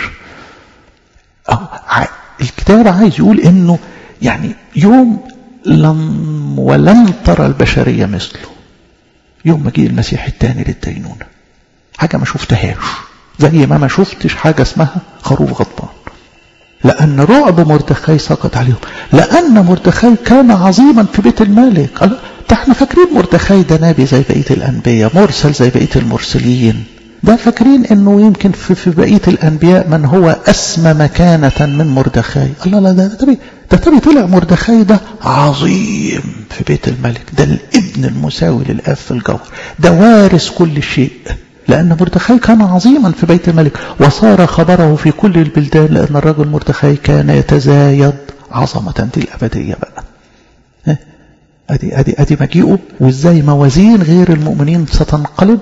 الكتاب عايز يقول انه يعني يوم لم ولن ترى البشريه مثله يوم ما جه المسيح الثاني للدينونة حاجة ما شفتهاش زي ما ما شفتش حاجة اسمها خروف غضبان لأن رعب مردخاي سقط عليهم لأن مردخاي كان عظيما في بيت الملك قال ده احنا فاكرين مردخاي ده نبي زي بقية الأنبياء مرسل زي بقية المرسلين ده فاكرين انه يمكن في, في بقية الأنبياء من هو أسمى مكانة من مردخاي الله لا ده تبي ده تبي طلع مردخاي ده عظيم في بيت الملك ده الابن المساوي للأب في الجوهر ده وارث كل شيء لأن مردخاي كان عظيما في بيت الملك وصار خبره في كل البلدان لأن الرجل مردخاي كان يتزايد عظمة دي الأبدية بقى أدي, أدي, أدي مجيئه وإزاي موازين غير المؤمنين ستنقلب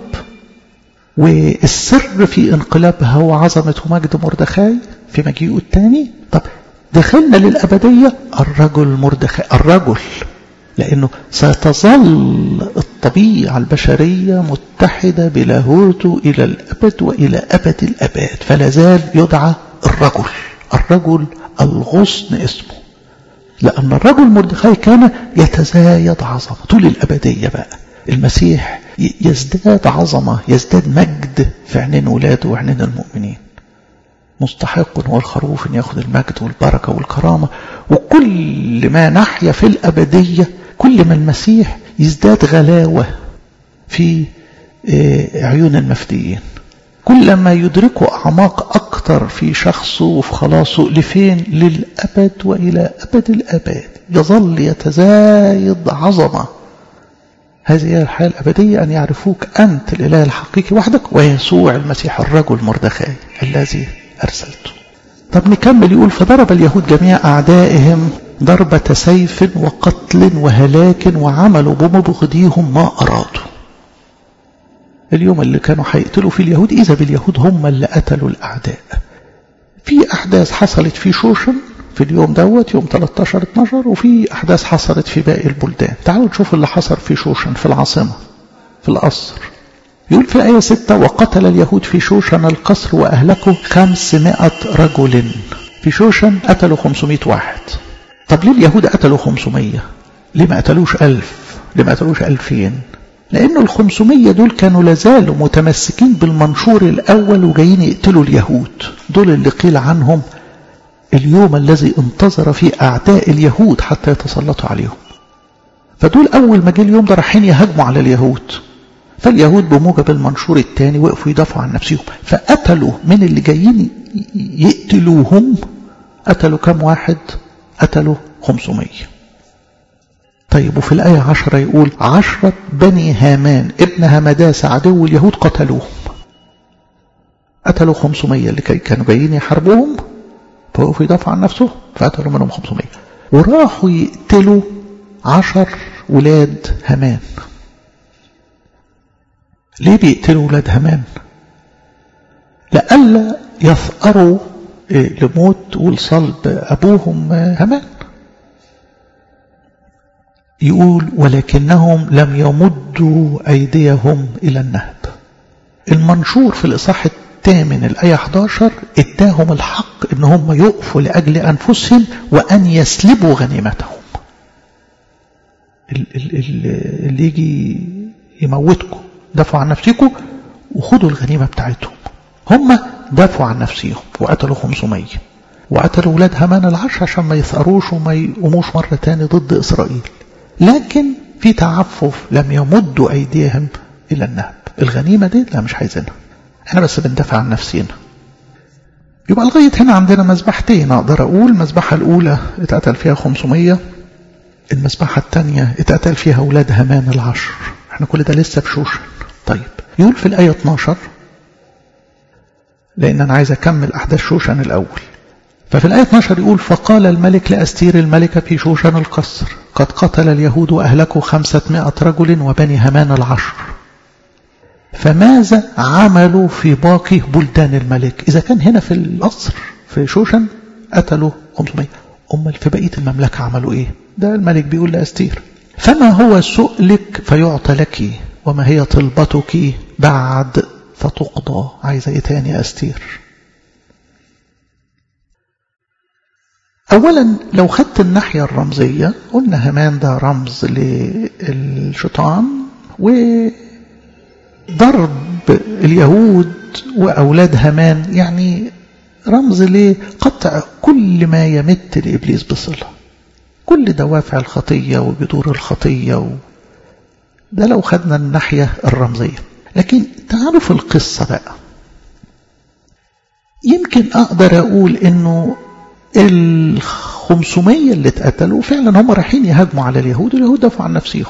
والسر في انقلابها هو عظمة ومجد مردخاي في مجيئه الثاني طب دخلنا للأبدية الرجل مردخاي الرجل لأنه ستظل الطبيعة البشرية متحدة بلاهوته إلى الأبد وإلى أبد الأباد فلا زال يدعى الرجل الرجل الغصن اسمه لأن الرجل مردخاي كان يتزايد عظمة طول الأبدية بقى المسيح يزداد عظمة يزداد مجد في عينين ولاده وعينين المؤمنين مستحق هو الخروف ان ياخذ المجد والبركة والكرامة وكل ما نحيا في الأبدية كل ما المسيح يزداد غلاوة في عيون المفديين كل ما يدركوا أعماق أكثر في شخصه وفي خلاصه لفين للأبد وإلى أبد الأبد يظل يتزايد عظمة هذه هي الحياة الأبدية أن يعرفوك أنت الإله الحقيقي وحدك ويسوع المسيح الرجل مردخاي الذي أرسلته طب نكمل يقول فضرب اليهود جميع أعدائهم ضربة سيف وقتل وهلاك وعملوا بمبغضيهم ما أرادوا اليوم اللي كانوا هيقتلوا فيه اليهود إذا باليهود هم اللي قتلوا الأعداء في أحداث حصلت في شوشن في اليوم دوت يوم 13 12 وفي أحداث حصلت في باقي البلدان تعالوا نشوف اللي حصل في شوشن في العاصمة في القصر يقول في آية ستة وقتل اليهود في شوشن القصر وأهلكوا خمسمائة رجل في شوشن قتلوا خمسمائة واحد طب ليه اليهود قتلوا خمسمية ليه ما قتلوش ألف ليه ما قتلوش ألفين لأنه الخمسمية دول كانوا لازالوا متمسكين بالمنشور الأول وجايين يقتلوا اليهود دول اللي قيل عنهم اليوم الذي انتظر فيه أعداء اليهود حتى يتسلطوا عليهم فدول أول ما جه اليوم ده رايحين يهاجموا على اليهود فاليهود بموجب المنشور الثاني وقفوا يدافعوا عن نفسهم فقتلوا من اللي جايين يقتلوهم قتلوا كم واحد قتلوا 500 طيب وفي الآية عشرة يقول عشرة بني هامان ابن همداس عدو اليهود قتلوهم قتلوا 500 اللي كانوا جايين يحاربوهم فوقفوا يدافعوا عن نفسهم فقتلوا منهم 500 وراحوا يقتلوا عشر ولاد هامان ليه بيقتلوا ولاد هامان لئلا يثأروا لموت والصلب أبوهم هامان يقول ولكنهم لم يمدوا أيديهم إلى النهب المنشور في الإصحاح الثامن الآية 11 اداهم الحق ان هم يقفوا لأجل أنفسهم وأن يسلبوا غنيمتهم اللي يجي يموتكم دافعوا عن نفسكم وخدوا الغنيمة بتاعتهم هم دافعوا عن نفسهم وقتلوا 500 وقتلوا ولاد هامان العشر عشان ما يثأروش وما يقوموش مرة تاني ضد إسرائيل لكن في تعفف لم يمدوا أيديهم إلى النهب الغنيمة دي لا مش عايزينها احنا بس بندافع عن نفسنا يبقى لغاية هنا عندنا مذبحتين أقدر أقول المذبحة الأولى اتقتل فيها 500 المذبحة الثانية اتقتل فيها أولاد هامان العشر احنا كل ده لسه في شوشن طيب يقول في الآية 12 لأن أنا عايز أكمل أحداث شوشن الأول ففي الآية 12 يقول فقال الملك لأستير الملكة في شوشن القصر قد قتل اليهود وأهلكوا خمسة رجل وبني هامان العشر فماذا عملوا في باقي بلدان الملك إذا كان هنا في القصر في شوشن قتلوا 500 أمال في بقية المملكة عملوا إيه ده الملك بيقول لأستير فما هو سؤلك فيعطى لك وما هي طلبتك بعد فتقضى عايزة إيه تاني يا أستير أولا لو خدت الناحية الرمزية قلنا همان ده رمز للشيطان وضرب اليهود وأولاد همان يعني رمز لقطع كل ما يمت لإبليس بصلة كل دوافع الخطية وجذور الخطية و... ده لو خدنا الناحية الرمزية لكن تعالوا في القصة بقى يمكن أقدر أقول إنه الخمسمية اللي اتقتلوا فعلا هم رايحين يهاجموا على اليهود واليهود دافعوا عن نفسهم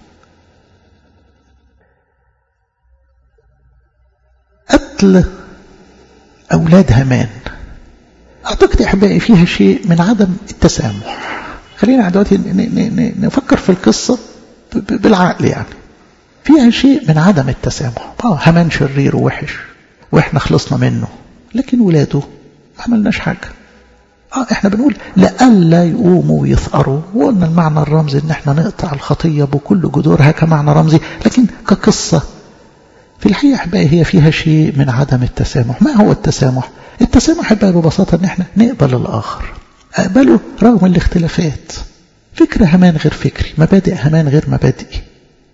قتل أولاد هامان أعتقد أحبائي فيها شيء من عدم التسامح خلينا دلوقتي نفكر في القصة بالعقل يعني فيها شيء من عدم التسامح اه هامان شرير ووحش واحنا خلصنا منه لكن ولاده ما عملناش حاجه اه احنا بنقول لئلا يقوموا ويثأروا وقلنا المعنى الرمزي ان احنا نقطع الخطية بكل جذورها كمعنى رمزي لكن كقصة في الحقيقة احبائي هي فيها شيء من عدم التسامح ما هو التسامح التسامح احبائي ببساطة ان احنا نقبل الاخر اقبله رغم الاختلافات فكر همان غير فكري مبادئ همان غير مبادئي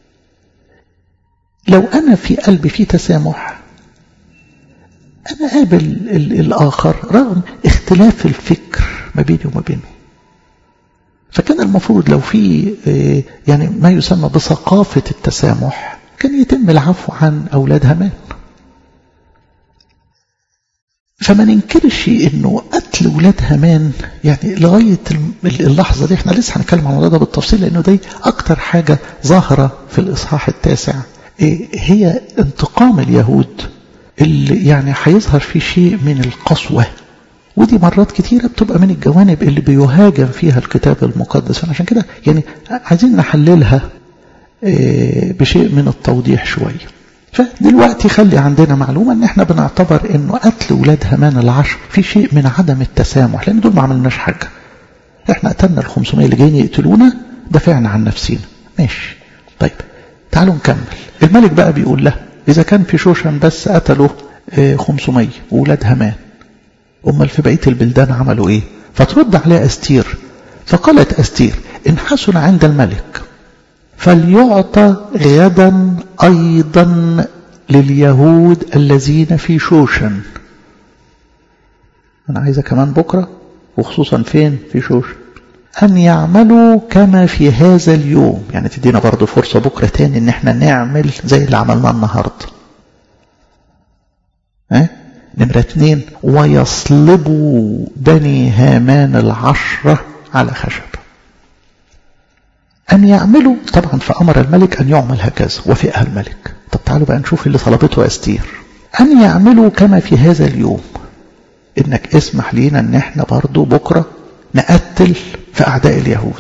لو انا في قلبي في تسامح أنا قابل الآخر رغم اختلاف الفكر ما بيني وما بينه فكان المفروض لو في يعني ما يسمى بثقافة التسامح كان يتم العفو عن أولاد هامان فما ننكرش انه قتل ولاد هامان يعني لغايه اللحظه دي احنا لسه هنتكلم عن الموضوع ده بالتفصيل لانه دي اكتر حاجه ظاهره في الاصحاح التاسع هي انتقام اليهود اللي يعني هيظهر فيه شيء من القسوة ودي مرات كتيرة بتبقى من الجوانب اللي بيهاجم فيها الكتاب المقدس عشان كده يعني عايزين نحللها بشيء من التوضيح شوية فدلوقتي خلي عندنا معلومة ان احنا بنعتبر انه قتل ولاد هامان العشر في شيء من عدم التسامح لان دول ما عملناش حاجة احنا قتلنا ال 500 اللي جايين يقتلونا دافعنا عن نفسنا ماشي طيب تعالوا نكمل الملك بقى بيقول له إذا كان في شوشن بس قتلوا 500 وولاد همان أمال في بقية البلدان عملوا إيه فترد عليها أستير فقالت أستير إن حسن عند الملك فليعطى غدا أيضا لليهود الذين في شوشن أنا عايزة كمان بكرة وخصوصا فين في شوشن أن يعملوا كما في هذا اليوم يعني تدينا برضو فرصة بكرة تاني إن احنا نعمل زي اللي عملناه النهاردة اه؟ نمرة اتنين ويصلبوا بني هامان العشرة على خشب أن يعملوا طبعا فأمر الملك أن يعمل هكذا وفئها الملك طب تعالوا بقى نشوف اللي طلبته أستير أن يعملوا كما في هذا اليوم إنك اسمح لينا إن احنا برضو بكرة نقتل في أعداء اليهود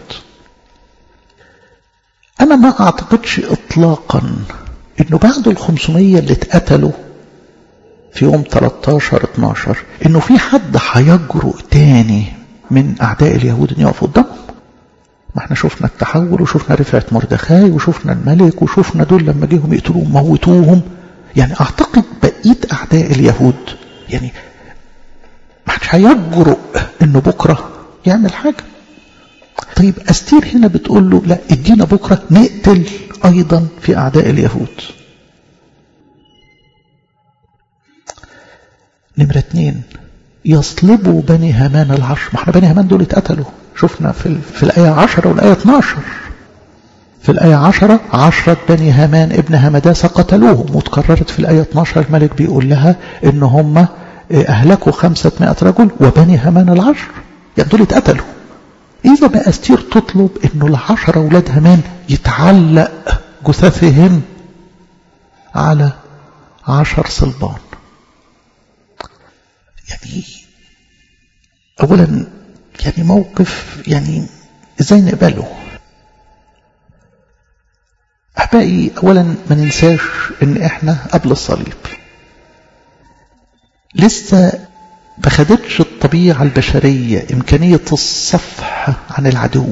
أنا ما أعتقدش إطلاقا إنه بعد الخمسمية اللي اتقتلوا في يوم 13-12 إنه في حد هيجرؤ تاني من أعداء اليهود إن يقف قدامهم ما احنا شفنا التحول وشفنا رفعة مردخاي وشفنا الملك وشفنا دول لما جيهم يقتلوهم موتوهم يعني أعتقد بقية أعداء اليهود يعني ما حدش هيجرؤ إنه بكرة يعمل حاجة طيب أستير هنا بتقول له لا ادينا بكرة نقتل أيضا في أعداء اليهود نمرة اتنين يصلبوا بني هامان العشر ما احنا بني هامان دول اتقتلوا شفنا في, في الآية عشرة والآية 12 في الآية عشرة عشرة بني هامان ابن همداسة قتلوهم وتكررت في الآية 12 الملك بيقول لها ان هم أهلكوا خمسة مائة رجل وبني هامان العشر يعني دول اتقتلوا إذا بقى أستير تطلب إنه العشرة أولاد هامان يتعلق جثثهم على عشر صلبان يعني أولا يعني موقف يعني إزاي نقبله أحبائي أولا ما ننساش إن إحنا قبل الصليب لسه ما خدتش الطبيعة البشرية إمكانية الصفح عن العدو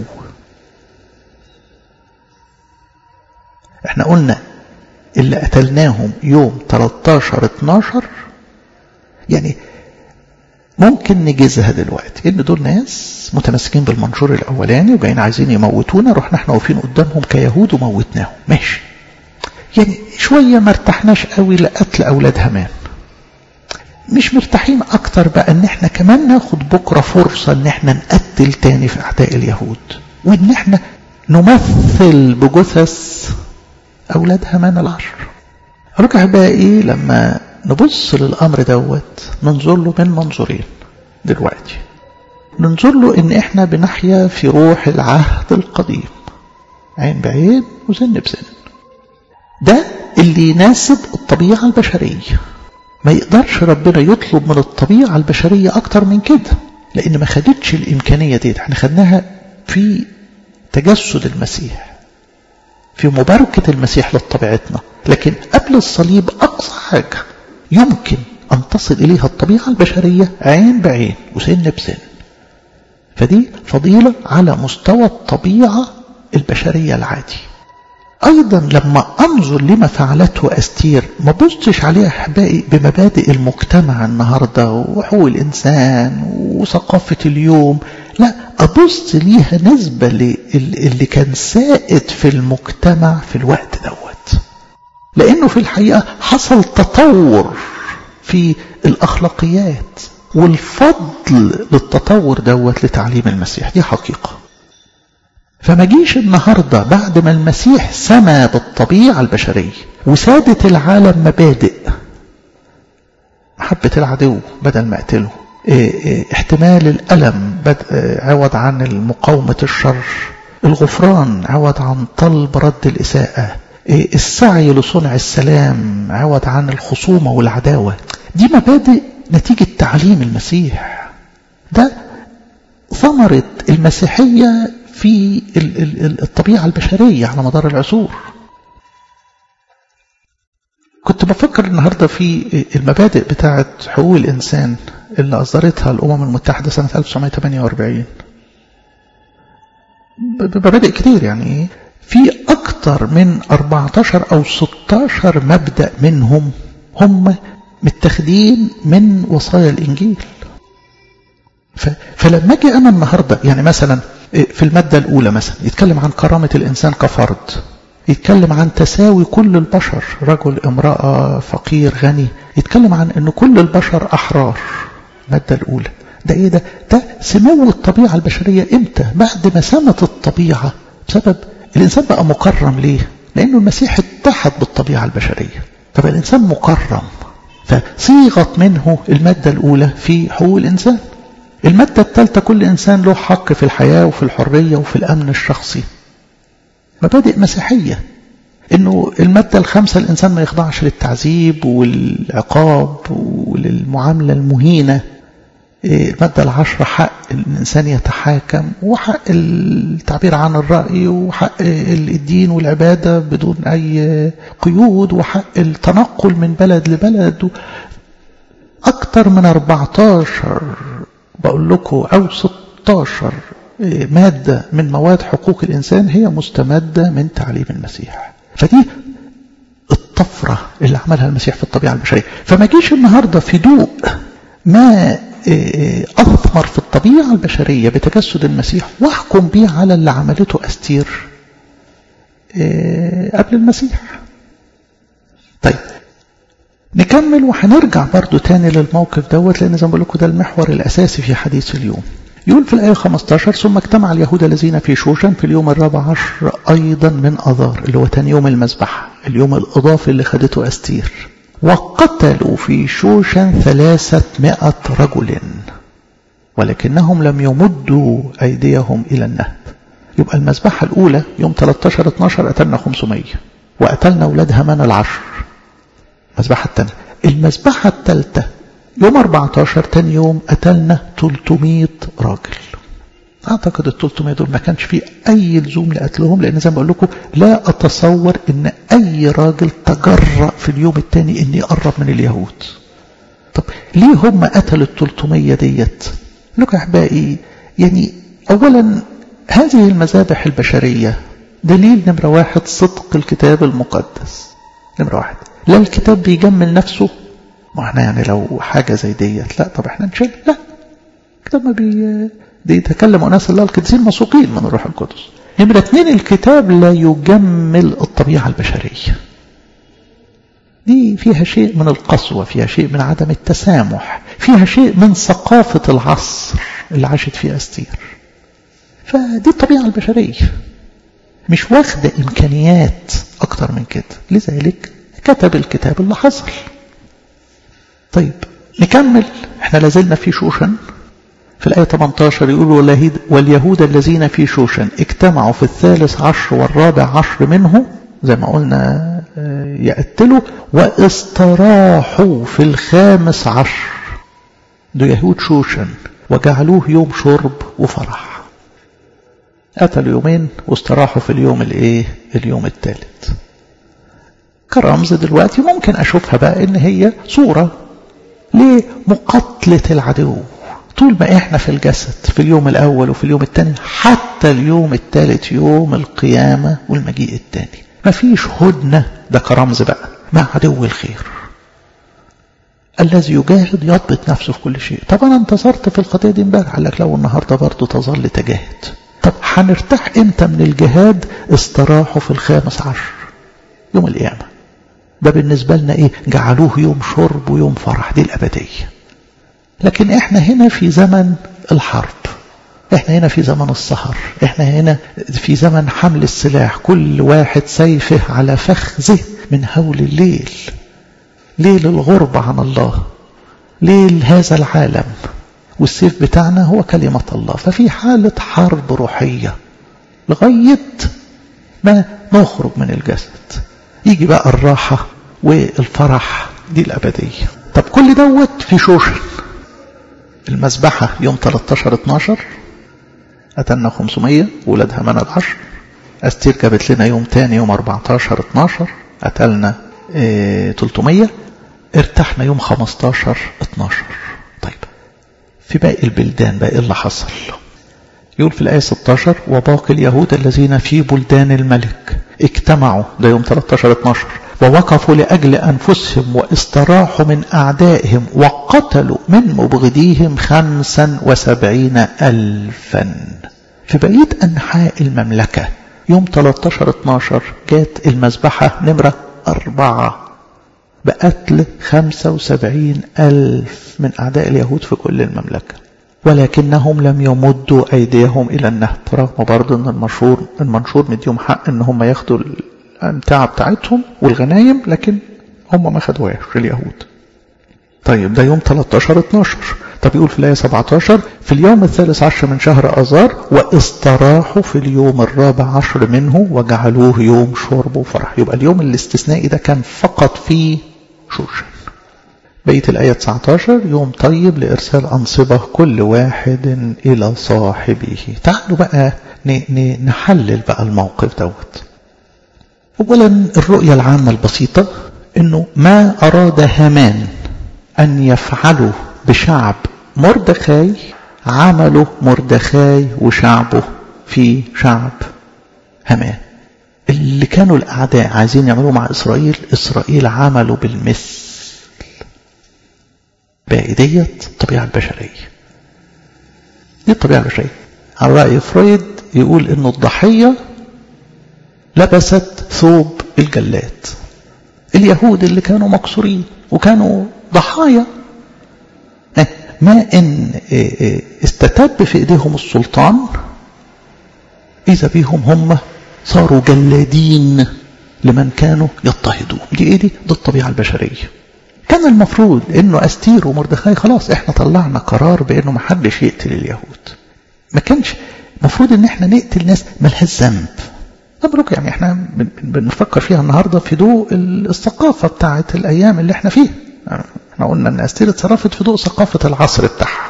احنا قلنا اللي قتلناهم يوم 13-12 يعني ممكن نجيزها دلوقتي ان دول ناس متمسكين بالمنشور الاولاني وجايين عايزين يموتونا رحنا احنا واقفين قدامهم كيهود وموتناهم ماشي يعني شوية ما ارتحناش قوي لقتل اولاد همان مش مرتاحين اكتر بقى ان احنا كمان ناخد بكرة فرصة ان احنا نقتل تاني في اعداء اليهود وان احنا نمثل بجثث اولاد همان العشر أقول بقى ايه لما نبص للامر دوت ننظر له من منظورين دلوقتي ننظر له ان احنا بنحيا في روح العهد القديم عين بعين وسن بسن ده اللي يناسب الطبيعة البشرية ما يقدرش ربنا يطلب من الطبيعة البشرية أكتر من كده لأن ما خدتش الإمكانية دي احنا خدناها في تجسد المسيح في مباركة المسيح لطبيعتنا لكن قبل الصليب أقصى حاجة يمكن أن تصل إليها الطبيعة البشرية عين بعين وسن بسن فدي فضيلة على مستوى الطبيعة البشرية العادي أيضا لما أنظر لما فعلته أستير ما بصتش عليها أحبائي بمبادئ المجتمع النهاردة وحقوق الإنسان وثقافة اليوم لا أبص ليها نسبة اللي كان سائد في المجتمع في الوقت دوت لأنه في الحقيقة حصل تطور في الأخلاقيات والفضل للتطور دوت لتعليم المسيح دي حقيقة فما جيش النهاردة بعد ما المسيح سمى بالطبيعة البشرية وسادت العالم مبادئ محبة العدو بدل ما اقتله احتمال الألم عوض عن المقاومة الشر الغفران عوض عن طلب رد الإساءة السعي لصنع السلام عوض عن الخصومة والعداوة دي مبادئ نتيجة تعليم المسيح ده ثمرة المسيحية في الطبيعة البشرية على مدار العصور كنت بفكر النهاردة في المبادئ بتاعة حقوق الإنسان اللي أصدرتها الأمم المتحدة سنة 1948 مبادئ كتير يعني في أكتر من 14 أو 16 مبدأ منهم هم متاخدين من وصايا الإنجيل فلما أجي أنا النهاردة يعني مثلا في المادة الأولى مثلا يتكلم عن كرامة الإنسان كفرد يتكلم عن تساوي كل البشر رجل امرأة فقير غني يتكلم عن أن كل البشر أحرار المادة الأولى ده إيه ده ده سمو الطبيعة البشرية إمتى بعد ما سمت الطبيعة بسبب الإنسان بقى مكرم ليه لأنه المسيح اتحد بالطبيعة البشرية فبقى الإنسان مكرم فصيغت منه المادة الأولى في حقوق الإنسان المادة الثالثة كل إنسان له حق في الحياة وفي الحرية وفي الأمن الشخصي مبادئ مسيحية إنه المادة الخامسة الإنسان ما يخضعش للتعذيب والعقاب وللمعاملة المهينة المادة العشرة حق الإنسان يتحاكم وحق التعبير عن الرأي وحق الدين والعبادة بدون أي قيود وحق التنقل من بلد لبلد أكثر من 14 بقول لكم أو 16 مادة من مواد حقوق الإنسان هي مستمدة من تعليم المسيح فدي الطفرة اللي عملها المسيح في الطبيعة البشرية فما جيش النهاردة في ضوء ما أثمر في الطبيعة البشرية بتجسد المسيح واحكم بيه على اللي عملته أستير قبل المسيح طيب نكمل وهنرجع برضو تاني للموقف دوت لأن زي ما بقول لكم ده المحور الأساسي في حديث اليوم يقول في الآية 15 ثم اجتمع اليهود الذين في شوشن في اليوم الرابع عشر أيضا من أذار اللي هو تاني يوم المذبحة اليوم الإضافي اللي خدته أستير وقتلوا في شوشن ثلاثمائة رجل ولكنهم لم يمدوا أيديهم إلى النهب يبقى المذبحة الأولى يوم 13-12 قتلنا 500 وقتلنا أولاد همان العشر المذبحة الثانية المذبحة الثالثة يوم 14 تاني يوم قتلنا 300 راجل أعتقد ال 300 دول ما كانش فيه أي لزوم لقتلهم لأن زي ما بقول لكم لا أتصور إن أي راجل تجرأ في اليوم الثاني إن يقرب من اليهود. طب ليه هم قتلوا ال 300 ديت؟ لكم يا أحبائي يعني أولا هذه المذابح البشرية دليل نمرة واحد صدق الكتاب المقدس. نمرة واحد لا الكتاب بيجمل نفسه ما احنا يعني لو حاجة زي ديت لا طب احنا نشيل لا الكتاب ما بي دي يتكلم أناس الله القديسين مسوقين من الروح القدس نمرة اثنين الكتاب لا يجمل الطبيعة البشرية دي فيها شيء من القسوة فيها شيء من عدم التسامح فيها شيء من ثقافة العصر اللي عاشت فيه أستير فدي الطبيعة البشرية مش واخدة إمكانيات أكتر من كده لذلك كتب الكتاب اللي حصل طيب نكمل احنا لازلنا في شوشن في الآية 18 يقول واليهود الذين في شوشن اجتمعوا في الثالث عشر والرابع عشر منه زي ما قلنا يقتلوا واستراحوا في الخامس عشر دول يهود شوشن وجعلوه يوم شرب وفرح قتلوا يومين واستراحوا في اليوم الايه اليوم الثالث كرمز دلوقتي ممكن اشوفها بقى ان هي صورة لمقاتلة العدو طول ما احنا في الجسد في اليوم الاول وفي اليوم الثاني حتى اليوم الثالث يوم القيامة والمجيء الثاني مفيش هدنة ده كرمز بقى مع عدو الخير الذي يجاهد يضبط نفسه في كل شيء طب انا انتصرت في القضية دي امبارح قال لك لو النهاردة برضه تظل تجاهد طب هنرتاح امتى من الجهاد استراحوا في الخامس عشر يوم القيامة ده بالنسبة لنا ايه جعلوه يوم شرب ويوم فرح دي الابدية لكن احنا هنا في زمن الحرب احنا هنا في زمن السهر احنا هنا في زمن حمل السلاح كل واحد سيفه على فخذه من هول الليل ليل الغربة عن الله ليل هذا العالم والسيف بتاعنا هو كلمة الله ففي حالة حرب روحية لغاية ما نخرج من الجسد يجي بقى الراحة والفرح دي الأبدية طب كل دوت في شوشن المذبحة يوم 13-12 قتلنا 500 ولادها من العشر أستير جابت لنا يوم تاني يوم 14-12 قتلنا اه 300 ارتحنا يوم 15-12 طيب في باقي البلدان بقى ايه اللي حصل يقول في الآية 16 وباقي اليهود الذين في بلدان الملك اجتمعوا ده يوم 13 12 ووقفوا لأجل أنفسهم واستراحوا من أعدائهم وقتلوا من مبغضيهم خمسا وسبعين ألفا في بقية أنحاء المملكة يوم 13-12 جات المذبحة نمرة أربعة بقتل 75 ألف من أعداء اليهود في كل المملكة ولكنهم لم يمدوا أيديهم إلى النهب رغم برضه أن المشهور المنشور مديهم حق أن هم ياخدوا الأمتعة بتاعتهم والغنايم لكن هم ما خدوهاش اليهود طيب ده يوم 13 12 طب يقول في الآية 17 في اليوم الثالث عشر من شهر أذار واستراحوا في اليوم الرابع عشر منه وجعلوه يوم شرب وفرح يبقى اليوم الاستثنائي ده كان فقط في شوشن بقية الآية 19 يوم طيب لإرسال أنصبة كل واحد إلى صاحبه تعالوا بقى نحلل بقى الموقف دوت أولا الرؤية العامة البسيطة أنه ما أراد هامان أن يفعله بشعب مردخاي عمله مردخاي وشعبه في شعب هامان اللي كانوا الأعداء عايزين يعملوه مع إسرائيل إسرائيل عملوا بالمثل باقي ديت الطبيعة البشرية دي الطبيعة البشرية على رأي فرويد يقول إنه الضحية لبست ثوب الجلاد اليهود اللي كانوا مكسورين وكانوا ضحايا ما إن استتب في إيديهم السلطان إذا بيهم هم صاروا جلادين لمن كانوا يضطهدون دي إيه دي؟ دي الطبيعة البشرية كان المفروض إنه أستير ومردخاي خلاص إحنا طلعنا قرار بإنه ما حدش يقتل اليهود ما كانش المفروض إن إحنا نقتل ناس ملهاش ذنب مبروك يعني إحنا بنفكر فيها النهاردة في ضوء الثقافة بتاعت الأيام اللي إحنا فيها احنا قلنا ان استير اتصرفت في ضوء ثقافة العصر بتاعها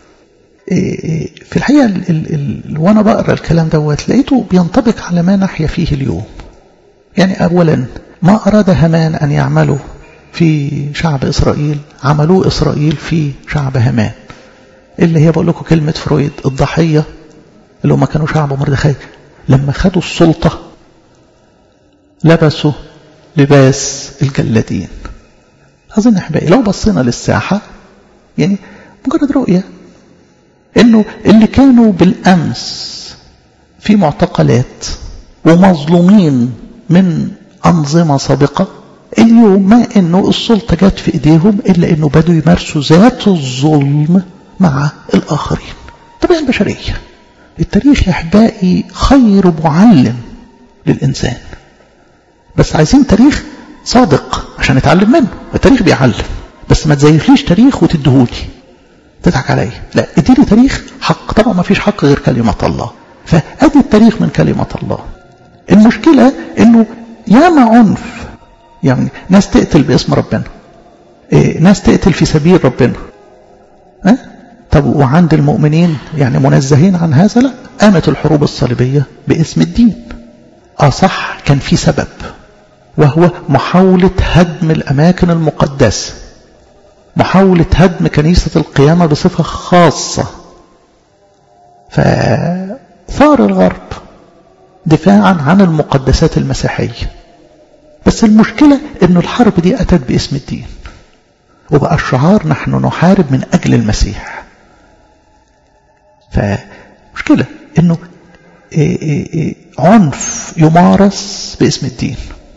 في الحقيقة ال ال ال وانا بقرا الكلام دوت لقيته بينطبق على ما نحيا فيه اليوم يعني اولا ما اراد هامان ان يعمله في شعب اسرائيل عملوه اسرائيل في شعب هامان اللي هي بقول لكم كلمة فرويد الضحية اللي هم كانوا شعب مردخاي لما خدوا السلطة لبسوا لباس الجلادين أظن أحبائي لو بصينا للساحة يعني مجرد رؤية إنه اللي كانوا بالأمس في معتقلات ومظلومين من أنظمة سابقة اليوم ما إنه السلطة جت في إيديهم إلا إنه بدوا يمارسوا ذات الظلم مع الآخرين طبيعة البشرية التاريخ يا أحبائي خير معلم للإنسان بس عايزين تاريخ صادق عشان نتعلم منه التاريخ بيعلم بس ما تزيفليش تاريخ وتديهولي تضحك عليا لا اديني تاريخ حق طبعا ما فيش حق غير كلمة الله فادي التاريخ من كلمة الله المشكلة انه ياما عنف يعني ناس تقتل باسم ربنا إيه ناس تقتل في سبيل ربنا أه؟ طب وعند المؤمنين يعني منزهين عن هذا لا قامت الحروب الصليبية باسم الدين اه صح كان في سبب وهو محاولة هدم الأماكن المقدسة محاولة هدم كنيسة القيامة بصفة خاصة فثار الغرب دفاعا عن المقدسات المسيحية بس المشكلة أن الحرب دي أتت باسم الدين وبقى الشعار نحن نحارب من أجل المسيح فمشكلة أنه عنف يمارس باسم الدين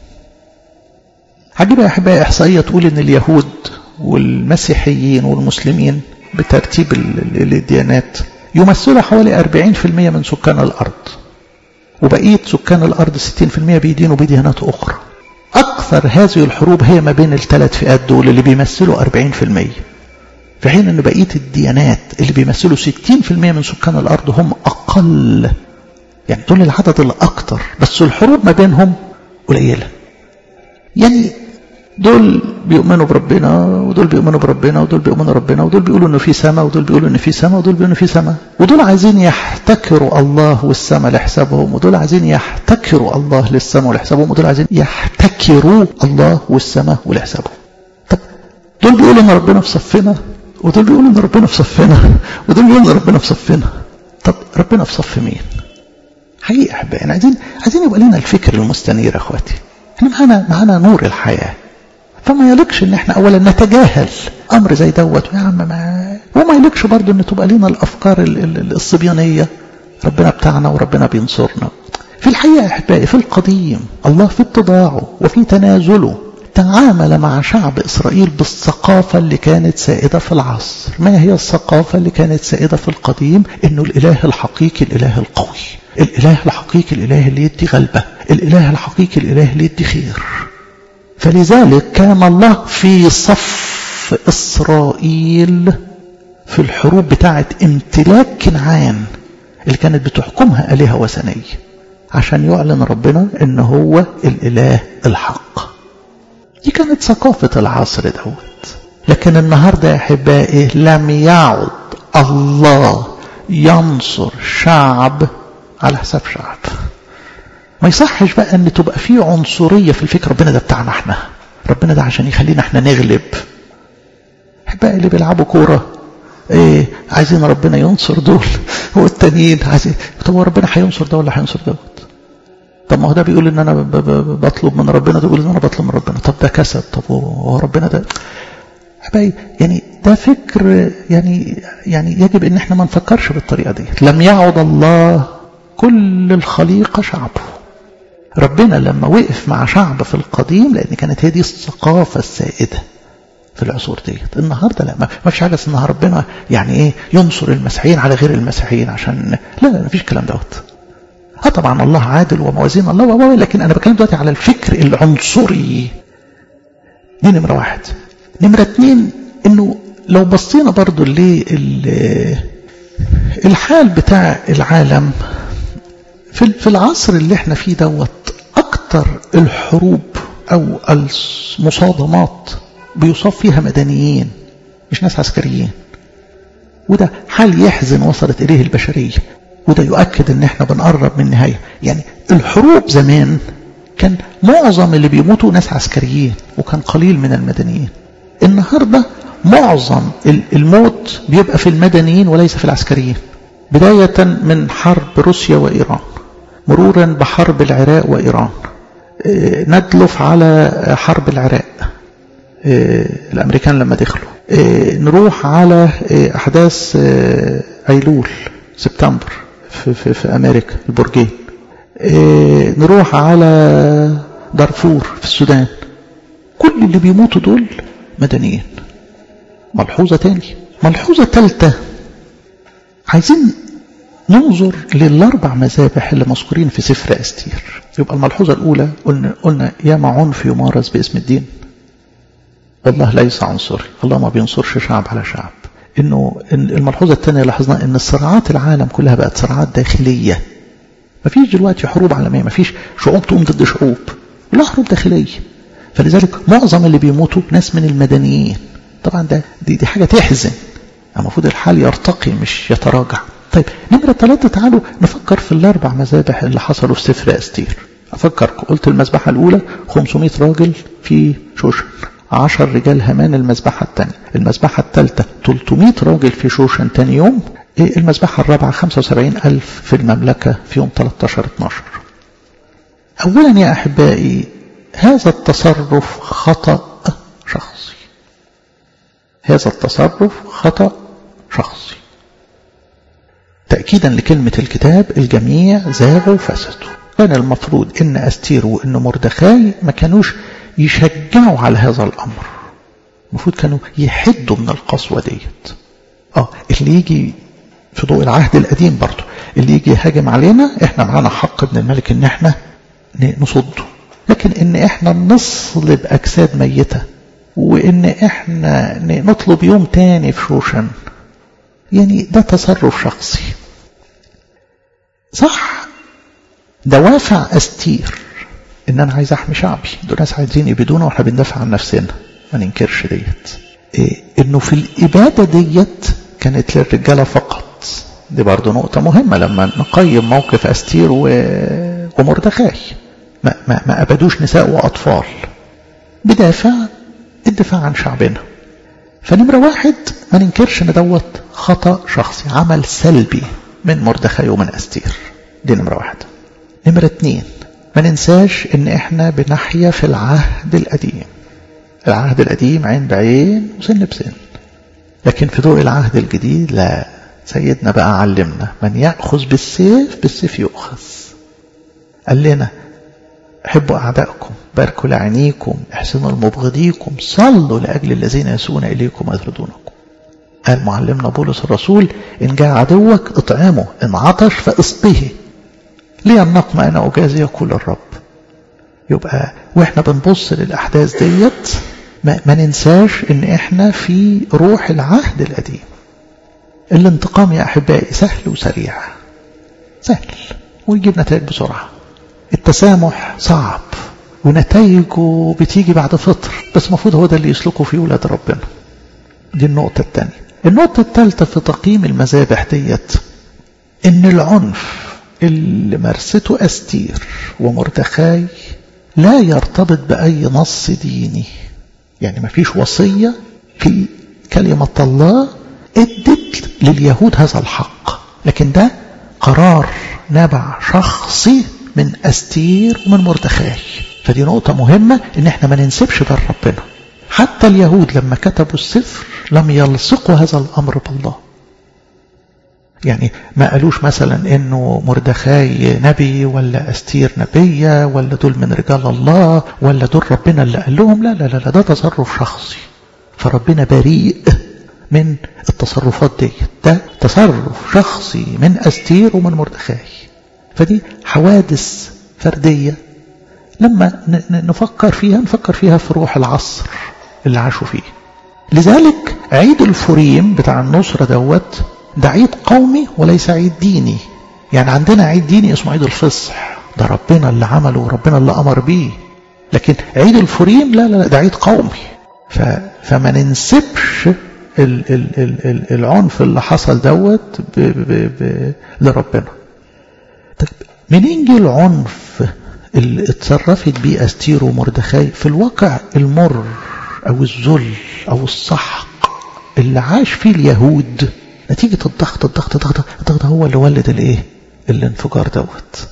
عجيبة يا أحبائي إحصائية تقول إن اليهود والمسيحيين والمسلمين بترتيب الديانات يمثلوا حوالي 40% من سكان الأرض وبقية سكان الأرض 60% بيدينوا بديانات أخرى أكثر هذه الحروب هي ما بين الثلاث فئات دول اللي بيمثلوا 40% في حين أن بقية الديانات اللي بيمثلوا 60% من سكان الأرض هم أقل يعني دول العدد الأكثر بس الحروب ما بينهم قليلة يعني دول بيؤمنوا بربنا ودول بيؤمنوا بربنا ودول بيؤمنوا ربنا ودول بيقولوا انه في سماء ودول بيقولوا ان في سماء ودول بيقولوا انه في سماء ودول عايزين يحتكروا الله والسماء لحسابهم ودول عايزين يحتكروا الله للسماء ولحسابهم ودول عايزين يحتكروا الله والسماء ولحسابهم طب دول بيقولوا ان ربنا في صفنا ودول بيقولوا ان ربنا في صفنا ودول بيقولوا ان ربنا في صفنا طب ربنا في صف مين حقيقة أحبائي عايزين عايزين يبقى لنا الفكر المستنير يا اخواتي احنا معانا معانا نور الحياة فما يليقش ان احنا اولا نتجاهل امر زي دوت يا عم ما وما يليقش برضه ان تبقى لنا الافكار الصبيانية ربنا بتاعنا وربنا بينصرنا في الحقيقة يا احبائي في القديم الله في اتضاعه وفي تنازله تعامل مع شعب إسرائيل بالثقافة اللي كانت سائدة في العصر ما هي الثقافة اللي كانت سائدة في القديم إنه الإله الحقيقي الإله القوي الإله الحقيقي الإله اللي يدي غلبة الإله الحقيقي الإله اللي يدي خير فلذلك كان الله في صف إسرائيل في الحروب بتاعة امتلاك كنعان اللي كانت بتحكمها آلهة وثنية عشان يعلن ربنا إن هو الإله الحق دي كانت ثقافة العصر دوت لكن النهاردة يا أحبائي لم يعد الله ينصر شعب على حساب شعب ما يصحش بقى ان تبقى في عنصرية في الفكر ربنا ده بتاعنا احنا ربنا ده عشان يخلينا احنا نغلب أحبائي اللي بيلعبوا كورة ايه عايزين ربنا ينصر دول والتانيين عايزين طب هو ربنا هينصر ده ولا هينصر دوت طب ما هو ده بيقول ان انا بطلب من ربنا ده بيقول ان انا بطلب من ربنا طب ده كسب طب هو ربنا ده حبايبي يعني ده فكر يعني يعني يجب ان احنا ما نفكرش بالطريقه دي لم يعد الله كل الخليقه شعبه ربنا لما وقف مع شعب في القديم لان كانت هي دي الثقافه السائده في العصور ديت النهارده لا ما فيش حاجه اسمها ربنا يعني ايه ينصر المسيحيين على غير المسيحيين عشان لا لا ما فيش الكلام دوت اه طبعا الله عادل وموازين الله لكن انا بتكلم دلوقتي على الفكر العنصري دي نمرة واحد نمرة اتنين انه لو بصينا برضو الحال بتاع العالم في في العصر اللي احنا فيه دوت اكتر الحروب او المصادمات بيصاب فيها مدنيين مش ناس عسكريين وده حال يحزن وصلت اليه البشريه وده يؤكد ان احنا بنقرب من النهاية يعني الحروب زمان كان معظم اللي بيموتوا ناس عسكريين وكان قليل من المدنيين النهاردة معظم الموت بيبقى في المدنيين وليس في العسكريين بداية من حرب روسيا وإيران مرورا بحرب العراق وإيران ندلف على حرب العراق الأمريكان لما دخلوا نروح على أحداث أيلول سبتمبر في, في, في أمريكا البرجين إيه نروح على دارفور في السودان كل اللي بيموتوا دول مدنيين ملحوظة تاني ملحوظة تالتة عايزين ننظر للأربع مذابح اللي مذكورين في سفر أستير يبقى الملحوظة الأولى قلنا, قلنا ياما عنف يمارس باسم الدين والله ليس عنصري الله ما بينصرش شعب على شعب انه الملحوظة الثانية لاحظنا ان الصراعات العالم كلها بقت صراعات داخلية ما فيش دلوقتي حروب عالمية ما فيش شعوب تقوم ضد شعوب لا حروب داخلية فلذلك معظم اللي بيموتوا ناس من المدنيين طبعا ده دي, دي حاجة تحزن المفروض الحال يرتقي مش يتراجع طيب نمرة ثلاثة تعالوا نفكر في الأربع مذابح اللي حصلوا في سفر أستير أفكر قلت المذبحة الأولى 500 راجل في شوشن عشر رجال همان المذبحة الثانية المذبحة الثالثة 300 راجل في شوشن تاني يوم المذبحة الرابعة 75 ألف في المملكة في يوم 13-12 أولا يا أحبائي هذا التصرف خطأ شخصي هذا التصرف خطأ شخصي تأكيدا لكلمة الكتاب الجميع زاغوا وفسدوا كان المفروض ان أستير وان مردخاي ما كانوش يشجعوا على هذا الأمر المفروض كانوا يحدوا من القسوة ديت اه اللي يجي في ضوء العهد القديم برضه اللي يجي يهاجم علينا احنا معانا حق من الملك ان احنا نصده لكن ان احنا نصلب اجساد ميتة وان احنا نطلب يوم تاني في شوشن يعني ده تصرف شخصي صح دوافع استير ان انا عايز احمي شعبي دول ناس عايزين يبيدونا واحنا بندافع عن نفسنا ما ننكرش ديت إيه انه في الاباده ديت كانت للرجاله فقط دي برضه نقطه مهمه لما نقيم موقف استير و... ومردخاي ما, ما, ما ابدوش نساء واطفال بدافع الدفاع عن شعبنا فنمره واحد ما ننكرش ان دوت خطا شخصي عمل سلبي من مردخاي ومن أستير دي نمرة واحدة نمرة اتنين ما ننساش ان احنا بنحيا في العهد القديم العهد القديم عين بعين وسن بسن لكن في ضوء العهد الجديد لا سيدنا بقى علمنا من يأخذ بالسيف بالسيف يؤخذ قال لنا حبوا أعدائكم باركوا لعينيكم احسنوا لمبغضيكم صلوا لأجل الذين يسوون إليكم ويطردونكم قال معلمنا بولس الرسول إن جاء عدوك اطعمه إن عطش فاسقه ليه النقم أنا أجازي يقول الرب يبقى وإحنا بنبص للأحداث ديت ما, ما ننساش إن إحنا في روح العهد القديم الانتقام يا أحبائي سهل وسريع سهل ويجيب نتائج بسرعة التسامح صعب ونتائجه بتيجي بعد فطر بس المفروض هو ده اللي يسلكه فيه ولاد ربنا دي النقطة الثانية النقطة الثالثة في تقييم المذابح ديت ان العنف اللي مارسته أستير ومردخاي لا يرتبط بأي نص ديني يعني ما فيش وصية في كلمة الله ادت لليهود هذا الحق لكن ده قرار نبع شخصي من أستير ومن مردخاي فدي نقطة مهمة ان احنا ما ننسبش ده لربنا حتى اليهود لما كتبوا السفر لم يلصقوا هذا الأمر بالله يعني ما قالوش مثلا انه مردخاي نبي ولا استير نبية ولا دول من رجال الله ولا دول ربنا اللي قال لهم لا لا لا, لا ده تصرف شخصي فربنا بريء من التصرفات دي ده تصرف شخصي من استير ومن مردخاي فدي حوادث فردية لما نفكر فيها نفكر فيها في روح العصر اللي عاشوا فيه لذلك عيد الفريم بتاع النصرة دوت ده عيد قومي وليس عيد ديني يعني عندنا عيد ديني اسمه عيد الفصح ده ربنا اللي عمله وربنا اللي أمر بيه لكن عيد الفريم لا لا, لا ده عيد قومي ف فما ننسبش ال ال ال ال العنف اللي حصل دوت ب ب ب لربنا طيب منين جه العنف اللي اتصرفت بيه أستير ومردخاي في الواقع المر أو الذل أو السحق اللي عاش فيه اليهود نتيجة الضغط الضغط الضغط الضغط هو اللي ولد الايه الانفجار دوت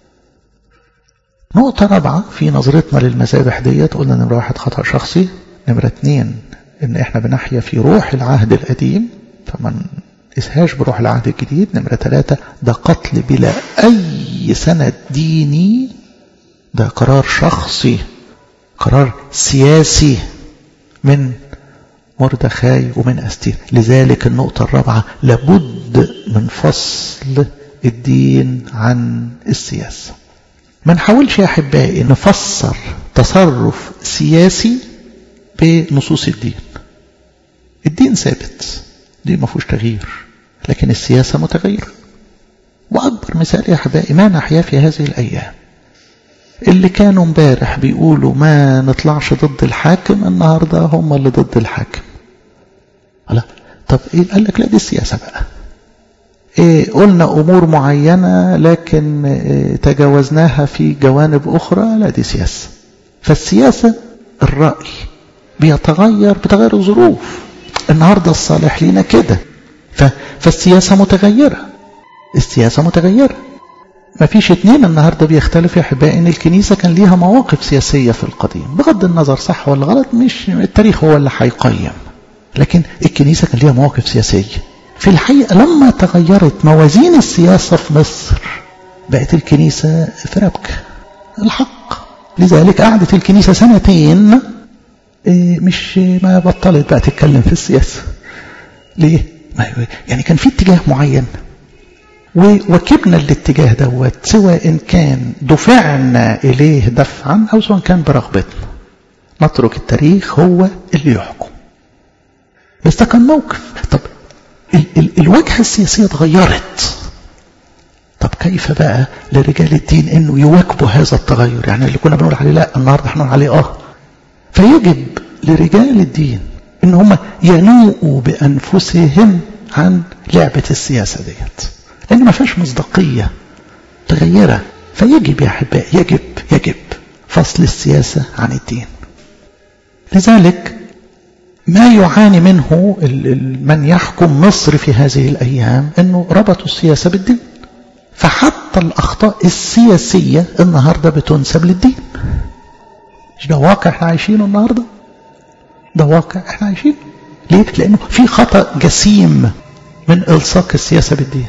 نقطة رابعة في نظرتنا للمذابح ديت قلنا نمرة واحد خطأ شخصي نمرة اتنين ان احنا بنحيا في روح العهد القديم فما نقيسهاش بروح العهد الجديد نمرة ثلاثة ده قتل بلا اي سند ديني ده قرار شخصي قرار سياسي من مردخاي ومن أستير لذلك النقطة الرابعة لابد من فصل الدين عن السياسة ما نحاولش يا أحبائي نفسر تصرف سياسي بنصوص الدين الدين ثابت دي ما فيهوش تغيير لكن السياسة متغيرة وأكبر مثال يا أحبائي ما نحيا في هذه الأيام اللي كانوا امبارح بيقولوا ما نطلعش ضد الحاكم النهاردة هم اللي ضد الحاكم لا طب ايه قال لك لا دي السياسة بقى إيه قلنا امور معينة لكن إيه تجاوزناها في جوانب اخرى لا دي سياسة فالسياسة الرأي بيتغير بتغير الظروف النهاردة الصالح لينا كده فالسياسة متغيرة السياسة متغيرة ما فيش اتنين النهاردة بيختلف يا أحبائي إن الكنيسة كان ليها مواقف سياسية في القديم بغض النظر صح ولا غلط مش التاريخ هو اللي هيقيم لكن الكنيسة كان ليها مواقف سياسية في الحقيقة لما تغيرت موازين السياسة في مصر بقت الكنيسة في ربكة الحق لذلك قعدت الكنيسة سنتين مش ما بطلت بقى تتكلم في السياسة ليه؟ يعني كان في اتجاه معين ووكبنا الاتجاه دوت سواء كان دفعنا إليه دفعا أو سواء كان برغبتنا نترك التاريخ هو اللي يحكم بس ده كان موقف طب ال ال الواجهة السياسية اتغيرت طب كيف بقى لرجال الدين انه يواكبوا هذا التغير يعني اللي كنا بنقول عليه لا النهارده احنا نقول عليه اه فيجب لرجال الدين ان هم ينوءوا بانفسهم عن لعبة السياسة ديت لأن ما فيهاش مصداقية متغيرة فيجب يا أحبائي يجب يجب فصل السياسة عن الدين لذلك ما يعاني منه من يحكم مصر في هذه الأيام أنه ربطوا السياسة بالدين فحتى الأخطاء السياسية النهاردة بتنسب للدين مش ده واقع احنا عايشينه النهاردة ده واقع احنا عايشينه ليه؟ لأنه في خطأ جسيم من إلصاق السياسة بالدين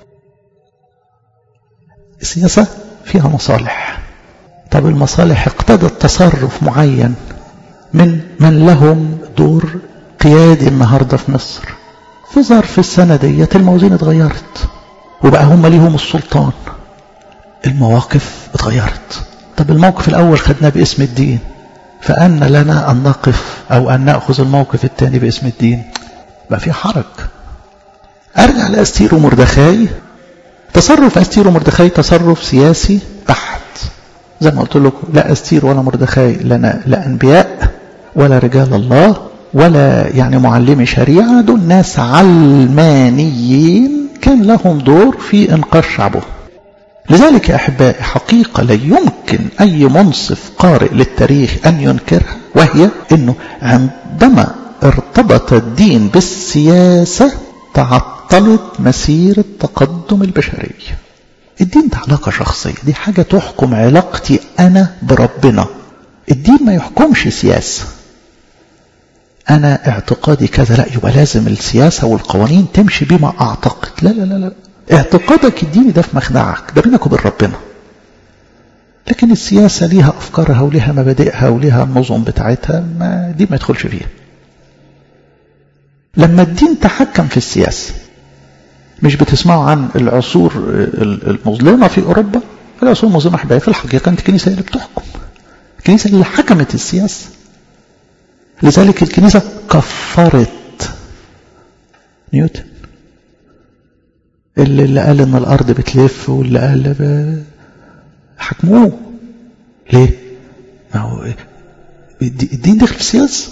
السياسة فيها مصالح طب المصالح اقتضت تصرف معين من من لهم دور قيادي النهاردة في مصر في ظرف السنة ديت الموازين اتغيرت وبقى هم ليهم السلطان المواقف اتغيرت طب الموقف الأول خدناه باسم الدين فأن لنا أن نقف أو أن نأخذ الموقف الثاني باسم الدين بقى في حرج أرجع لأستير ومردخاي تصرف أستير ومردخاي تصرف سياسي بحت زي ما قلت لكم لا أستير ولا مردخاي لنا لا أنبياء ولا رجال الله ولا يعني معلمي شريعة دول ناس علمانيين كان لهم دور في إنقاذ شعبه لذلك يا أحبائي حقيقة لا يمكن أي منصف قارئ للتاريخ أن ينكرها وهي أنه عندما ارتبط الدين بالسياسة تعطلت مسيرة تقدم البشرية الدين ده علاقة شخصية دي حاجة تحكم علاقتي أنا بربنا الدين ما يحكمش سياسة أنا اعتقادي كذا لا يبقى لازم السياسة والقوانين تمشي بما أعتقد لا لا لا لا اعتقادك الديني ده في مخدعك ده بينك وبين ربنا لكن السياسة ليها أفكارها وليها مبادئها وليها النظم بتاعتها ما دي ما يدخلش فيها لما الدين تحكم في السياسة مش بتسمعوا عن العصور المظلمة في أوروبا العصور المظلمة حبايبي في الحقيقة كانت الكنيسة اللي بتحكم الكنيسة اللي حكمت السياسة لذلك الكنيسة كفرت نيوتن اللي, اللي قال ان الارض بتلف واللي قال ب... حكموه ليه ما هو الدين دخل في السياسة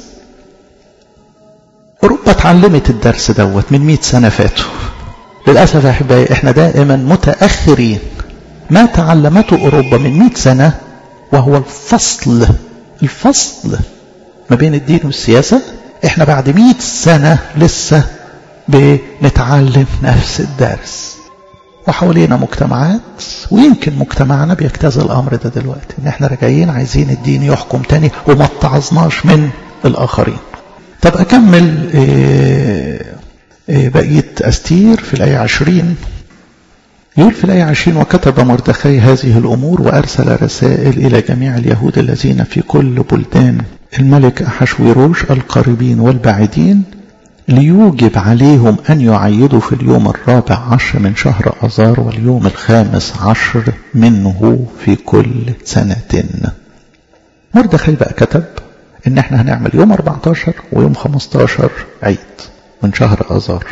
اوروبا اتعلمت الدرس دوت من 100 سنة فاتوا للأسف يا أحبائي احنا دائما متأخرين ما تعلمته أوروبا من 100 سنة وهو الفصل الفصل ما بين الدين والسياسة احنا بعد 100 سنة لسه بنتعلم نفس الدرس وحوالينا مجتمعات ويمكن مجتمعنا بيجتاز الأمر ده دلوقتي ان احنا راجعين عايزين الدين يحكم تاني وما اتعظناش من الآخرين طب أكمل إيه إيه بقية أستير في الآية عشرين يقول في الآية عشرين وكتب مردخي هذه الأمور وأرسل رسائل إلى جميع اليهود الذين في كل بلدان الملك أحشويروش القريبين والبعيدين ليوجب عليهم أن يعيدوا في اليوم الرابع عشر من شهر أذار واليوم الخامس عشر منه في كل سنة مردخي بقى كتب إن احنا هنعمل يوم 14 ويوم 15 عيد من شهر أذار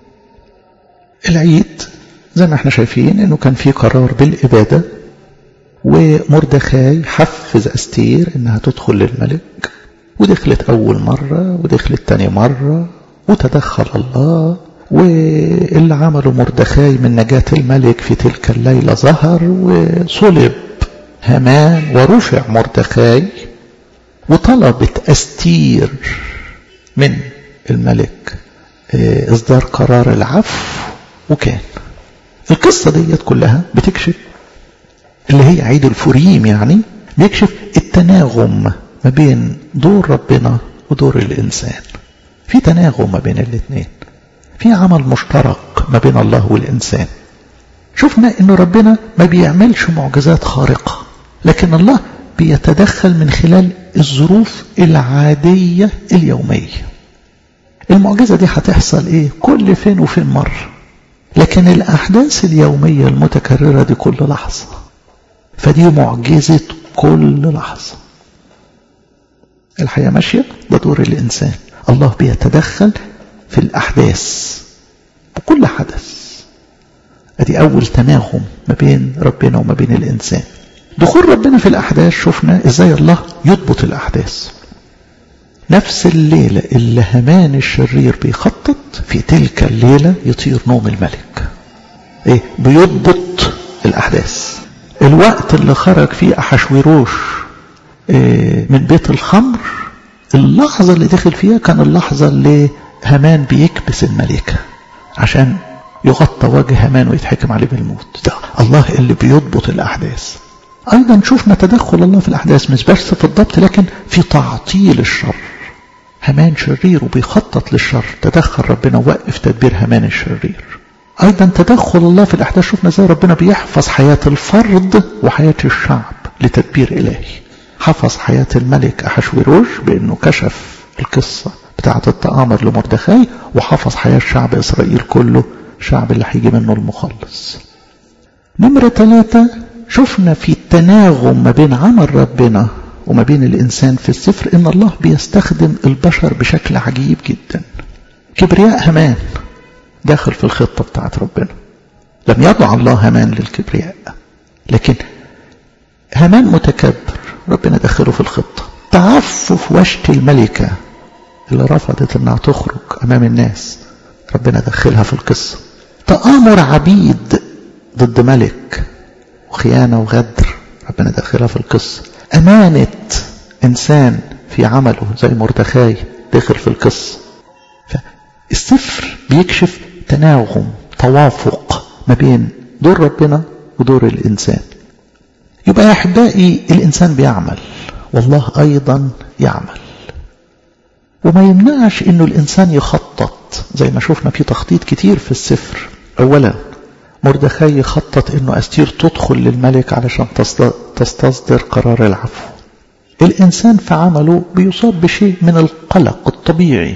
العيد زي ما احنا شايفين انه كان في قرار بالإبادة ومردخاي حفز أستير انها تدخل للملك ودخلت أول مرة ودخلت تاني مرة وتدخل الله واللي عمله مردخاي من نجاة الملك في تلك الليلة ظهر وصلب هامان ورفع مردخاي وطلبت أستير من الملك إصدار قرار العفو وكان القصة ديت كلها بتكشف اللي هي عيد الفوريم يعني بيكشف التناغم ما بين دور ربنا ودور الإنسان في تناغم ما بين الاثنين في عمل مشترك ما بين الله والإنسان شفنا ان ربنا ما بيعملش معجزات خارقة لكن الله بيتدخل من خلال الظروف العادية اليومية المعجزة دي هتحصل ايه كل فين وفين مرة لكن الأحداث اليومية المتكررة دي كل لحظة فدي معجزة كل لحظة الحياة ماشية ده دور الإنسان الله بيتدخل في الأحداث بكل حدث ادي أول تناغم ما بين ربنا وما بين الإنسان دخول ربنا في الأحداث شفنا إزاي الله يضبط الأحداث نفس الليلة اللي همان الشرير بيخطط في تلك الليلة يطير نوم الملك ايه بيضبط الأحداث الوقت اللي خرج فيه أحشويروش إيه من بيت الخمر اللحظة اللي دخل فيها كان اللحظة اللي هامان بيكبس الملكة عشان يغطى وجه هامان ويتحكم عليه بالموت ده الله اللي بيضبط الأحداث أيضا شفنا تدخل الله في الأحداث مش بس في الضبط لكن في تعطيل الشر هامان شرير وبيخطط للشر تدخل ربنا وقف تدبير هامان الشرير أيضا تدخل الله في الأحداث شفنا ازاي ربنا بيحفظ حياة الفرد وحياة الشعب لتدبير إلهي حفظ حياة الملك أحشوروش بأنه كشف القصة بتاعة التآمر لمردخاي وحفظ حياة شعب إسرائيل كله شعب اللي هيجي منه المخلص نمرة ثلاثة شفنا في التناغم ما بين عمل ربنا وما بين الإنسان في السفر إن الله بيستخدم البشر بشكل عجيب جدا كبرياء همان داخل في الخطة بتاعت ربنا لم يضع الله همان للكبرياء لكن همان متكبر ربنا دخله في الخطة تعفف وشت الملكة اللي رفضت انها تخرج امام الناس ربنا دخلها في القصة تآمر عبيد ضد ملك وخيانة وغدر ربنا دخلها في القصة أمانة إنسان في عمله زي مردخاي دخل في القصة فالسفر بيكشف تناغم توافق ما بين دور ربنا ودور الإنسان يبقى يا أحبائي الإنسان بيعمل والله أيضا يعمل وما يمنعش انه الانسان يخطط زي ما شفنا في تخطيط كتير في السفر اولا مردخاي يخطط انه استير تدخل للملك علشان تستصدر قرار العفو الانسان في عمله بيصاب بشيء من القلق الطبيعي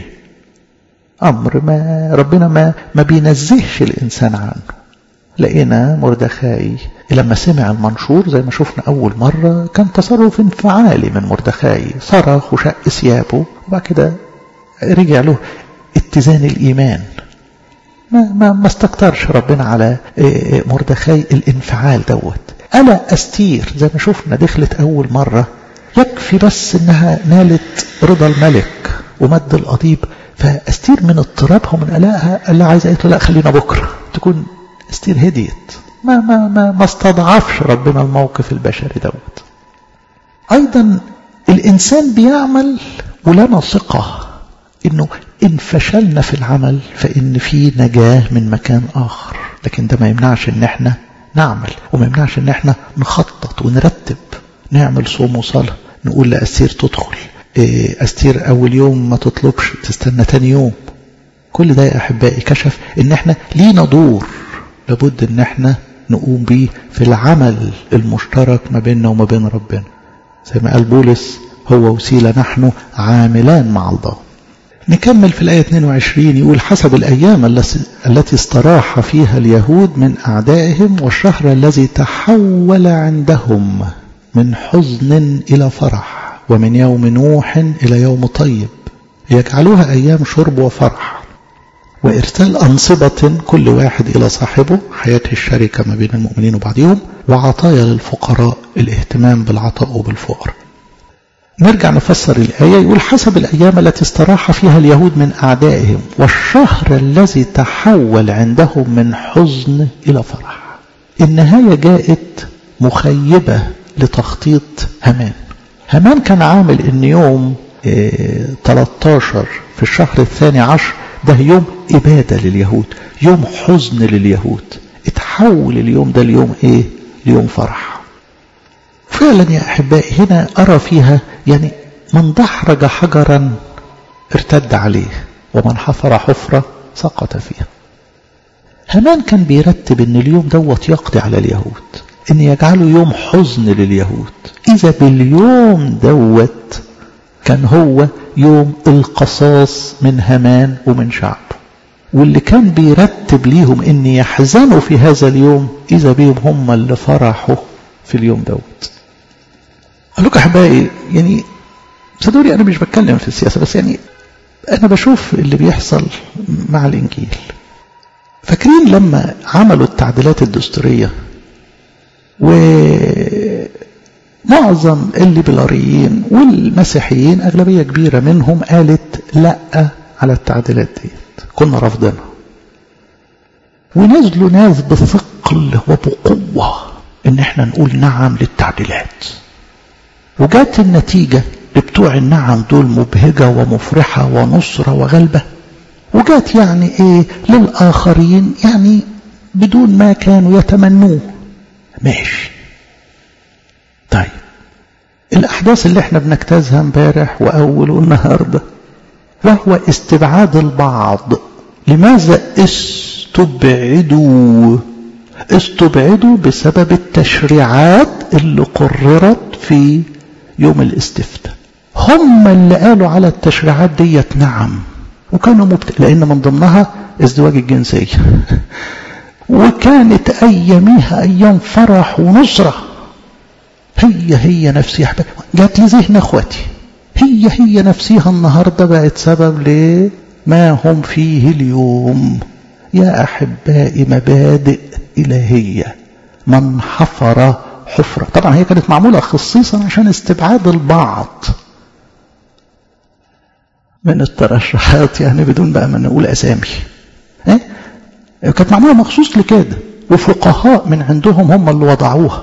امر ما ربنا ما ما بينزهش الانسان عنه لقينا مردخاي لما سمع المنشور زي ما شفنا أول مرة كان تصرف انفعالي من مردخاي صرخ وشق ثيابه وبعد كده رجع له اتزان الإيمان ما, ما, ما استكترش ربنا على مردخاي الانفعال دوت ألا أستير زي ما شفنا دخلت أول مرة يكفي بس إنها نالت رضا الملك ومد القضيب فأستير من اضطرابها ومن قلقها قال لها عايزة قالت له لا خلينا بكرة تكون استير هديت ما ما ما ما استضعفش ربنا الموقف البشري دوت ايضا الانسان بيعمل ولنا ثقه انه ان فشلنا في العمل فان في نجاه من مكان اخر لكن ده ما يمنعش ان احنا نعمل وما يمنعش ان احنا نخطط ونرتب نعمل صوم وصلاه نقول لاستير تدخل استير اول يوم ما تطلبش تستنى تاني يوم كل ده يا احبائي كشف ان احنا لينا دور لابد ان احنا نقوم بيه في العمل المشترك ما بيننا وما بين ربنا زي ما قال بولس هو وسيلة نحن عاملان مع الله نكمل في الآية 22 يقول حسب الأيام التي استراح فيها اليهود من أعدائهم والشهر الذي تحول عندهم من حزن إلى فرح ومن يوم نوح إلى يوم طيب ليجعلوها أيام شرب وفرح وإرسال أنصبة كل واحد إلى صاحبه حياة الشركة ما بين المؤمنين وبعضهم وعطايا للفقراء الاهتمام بالعطاء وبالفقر نرجع نفسر الآية يقول حسب الأيام التي استراح فيها اليهود من أعدائهم والشهر الذي تحول عندهم من حزن إلى فرح النهاية جاءت مخيبة لتخطيط همان همان كان عامل ان يوم اه 13 في الشهر الثاني عشر ده يوم إبادة لليهود يوم حزن لليهود اتحول اليوم ده اليوم ايه ليوم فرح فعلا يا أحبائي هنا أرى فيها يعني من دحرج حجرا ارتد عليه ومن حفر حفرة سقط فيها همان كان بيرتب ان اليوم دوت يقضي على اليهود ان يجعله يوم حزن لليهود اذا باليوم دوت كان هو يوم القصاص من همان ومن شعبه واللي كان بيرتب ليهم ان يحزنوا في هذا اليوم اذا بيهم هم اللي فرحوا في اليوم دوت قال لك احبائي يعني صدقوني انا مش بتكلم في السياسه بس يعني انا بشوف اللي بيحصل مع الانجيل فاكرين لما عملوا التعديلات الدستوريه ومعظم الليبراليين والمسيحيين أغلبية كبيرة منهم قالت لا على التعديلات دي كنا رافضينها ونزلوا ناس بثقل وبقوة ان احنا نقول نعم للتعديلات وجات النتيجة بتوع النعم دول مبهجة ومفرحة ونصرة وغلبة وجات يعني ايه للآخرين يعني بدون ما كانوا يتمنوه ماشي طيب الأحداث اللي احنا بنجتازها امبارح وأول والنهاردة وهو استبعاد البعض لماذا استبعدوا استبعدوا بسبب التشريعات اللي قررت في يوم الاستفتاء هم اللي قالوا على التشريعات ديت نعم وكانوا مبت... لأن من ضمنها ازدواج الجنسية وكانت أياميها أيام فرح ونصرة هي هي نفسها جات لي ذهن اخواتي هي هي نفسها النهارده بقت سبب لما هم فيه اليوم يا احبائي مبادئ الهيه من حفر حفره طبعا هي كانت معموله خصيصا عشان استبعاد البعض من الترشحات يعني بدون بقى ما نقول اسامي إيه؟ كانت معموله مخصوص لكده وفقهاء من عندهم هم اللي وضعوها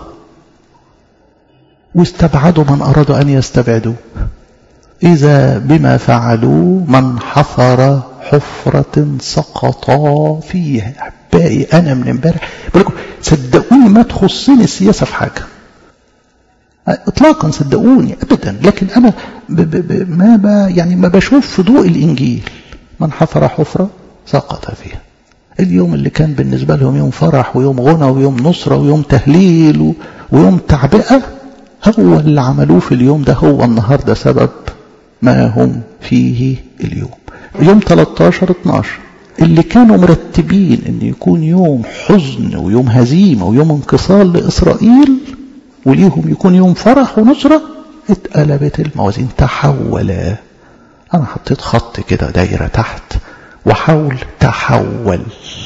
واستبعدوا من أرادوا أن يستبعدوا إذا بما فعلوا من حفر حفرة سقطا فيها أحبائي أنا من امبارح بقول لكم صدقوني ما تخصني السياسة في حاجة إطلاقا صدقوني أبدا لكن أنا ب ب ب ما ب يعني ما بشوف في ضوء الإنجيل من حفر حفرة سقط فيها اليوم اللي كان بالنسبة لهم يوم فرح ويوم غنى ويوم نصرة ويوم تهليل ويوم تعبئة هو اللي عملوه في اليوم ده هو النهاردة سبب ما هم فيه اليوم يوم 13 12 اللي كانوا مرتبين ان يكون يوم حزن ويوم هزيمة ويوم انكسار لإسرائيل وليهم يكون يوم فرح ونصرة اتقلبت الموازين تحول انا حطيت خط كده دايرة تحت وحول تحول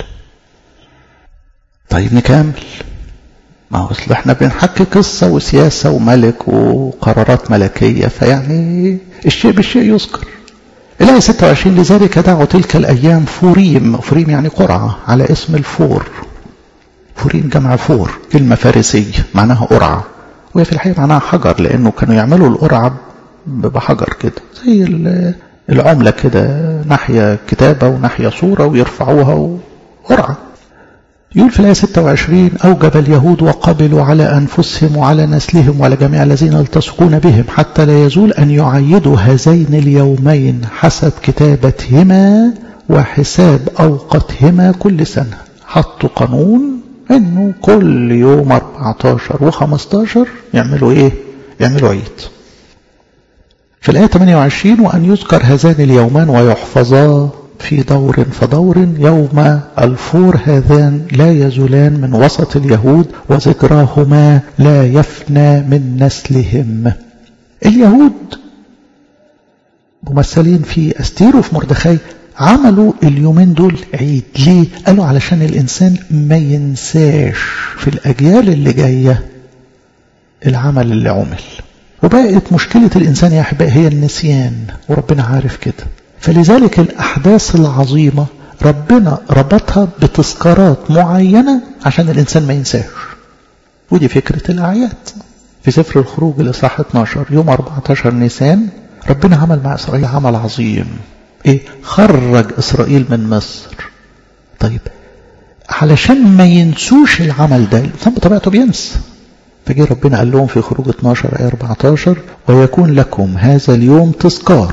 طيب نكمل ما هو اصل احنا بنحكي قصة وسياسة وملك وقرارات ملكية فيعني الشيء بالشيء يذكر الآية 26 لذلك دعوا تلك الأيام فوريم فوريم يعني قرعة على اسم الفور فوريم جمع فور كلمة فارسية معناها قرعة وهي في الحقيقة معناها حجر لأنه كانوا يعملوا القرعة بحجر كده زي العملة كده ناحية كتابة وناحية صورة ويرفعوها قرعة يقول في الآية 26 أوجب اليهود وقبلوا على أنفسهم وعلى نسلهم وعلى جميع الذين يلتصقون بهم حتى لا يزول أن يعيدوا هذين اليومين حسب كتابتهما وحساب أوقاتهما كل سنة حطوا قانون أنه كل يوم 14 و15 يعملوا إيه؟ يعملوا عيد في الآية 28 وأن يذكر هذان اليومان ويحفظا في دور فدور يوم الفور هذان لا يزولان من وسط اليهود وذكراهما لا يفنى من نسلهم اليهود ممثلين في أستير وفي مردخاي عملوا اليومين دول عيد ليه؟ قالوا علشان الإنسان ما ينساش في الأجيال اللي جاية العمل اللي عمل وبقت مشكلة الإنسان يا أحبائي هي النسيان وربنا عارف كده فلذلك الأحداث العظيمة ربنا ربطها بتذكارات معينة عشان الإنسان ما ينساش ودي فكرة الأعياد في سفر الخروج الإصحاح 12 يوم 14 نيسان ربنا عمل مع إسرائيل عمل عظيم إيه خرج إسرائيل من مصر طيب علشان ما ينسوش العمل ده الإنسان بطبيعته بينسى فجي ربنا قال لهم في خروج 12 آية 14 ويكون لكم هذا اليوم تذكار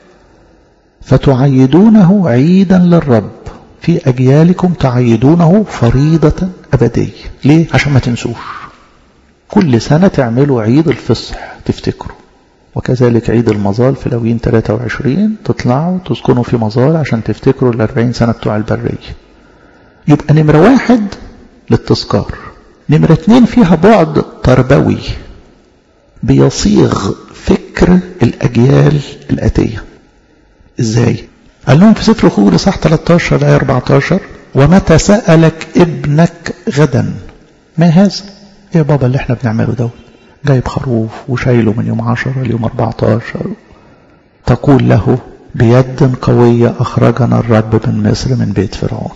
فتعيدونه عيدا للرب في أجيالكم تعيدونه فريضة أبدية ليه؟ عشان ما تنسوش كل سنة تعملوا عيد الفصح تفتكروا وكذلك عيد المظال في لوين 23 تطلعوا تسكنوا في مظال عشان تفتكروا الأربعين سنة بتوع البرية يبقى نمرة واحد للتذكار نمرة اتنين فيها بعد تربوي بيصيغ فكر الأجيال الآتية ازاي قال لهم في سفر الخروج صح 13 آية 14 ومتى سألك ابنك غدا ما هذا يا بابا اللي احنا بنعمله دوت جايب خروف وشايله من يوم 10 ليوم 14 تقول له بيد قوية أخرجنا الرب من مصر من بيت فرعون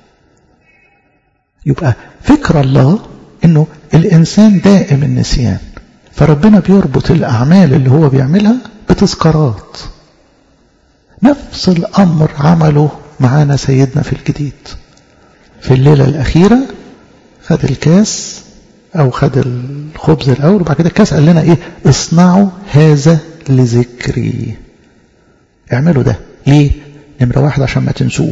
يبقى فكر الله انه الانسان دائم النسيان فربنا بيربط الاعمال اللي هو بيعملها بتذكارات نفس الأمر عمله معانا سيدنا في الجديد في الليلة الأخيرة خد الكاس أو خد الخبز الأول وبعد كده الكاس قال لنا إيه اصنعوا هذا لذكري اعملوا ده ليه نمرة واحد عشان ما تنسوش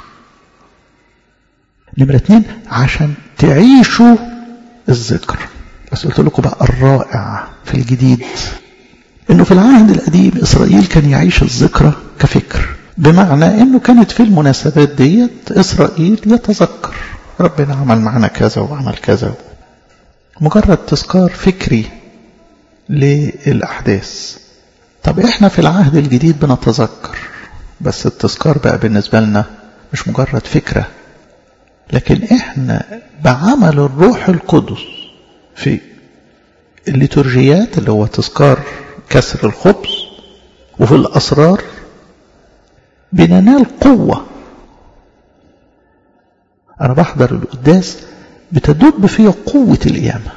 نمرة اتنين عشان تعيشوا الذكر بس قلت لكم بقى الرائع في الجديد انه في العهد القديم اسرائيل كان يعيش الذكرى كفكر بمعنى انه كانت في المناسبات ديت اسرائيل يتذكر ربنا عمل معنا كذا وعمل كذا مجرد تذكار فكري للاحداث طب احنا في العهد الجديد بنتذكر بس التذكار بقى بالنسبة لنا مش مجرد فكرة لكن احنا بعمل الروح القدس في الليتورجيات اللي هو تذكار كسر الخبز وفي الأسرار بننال قوة أنا بحضر القداس بتدب فيها قوة القيامة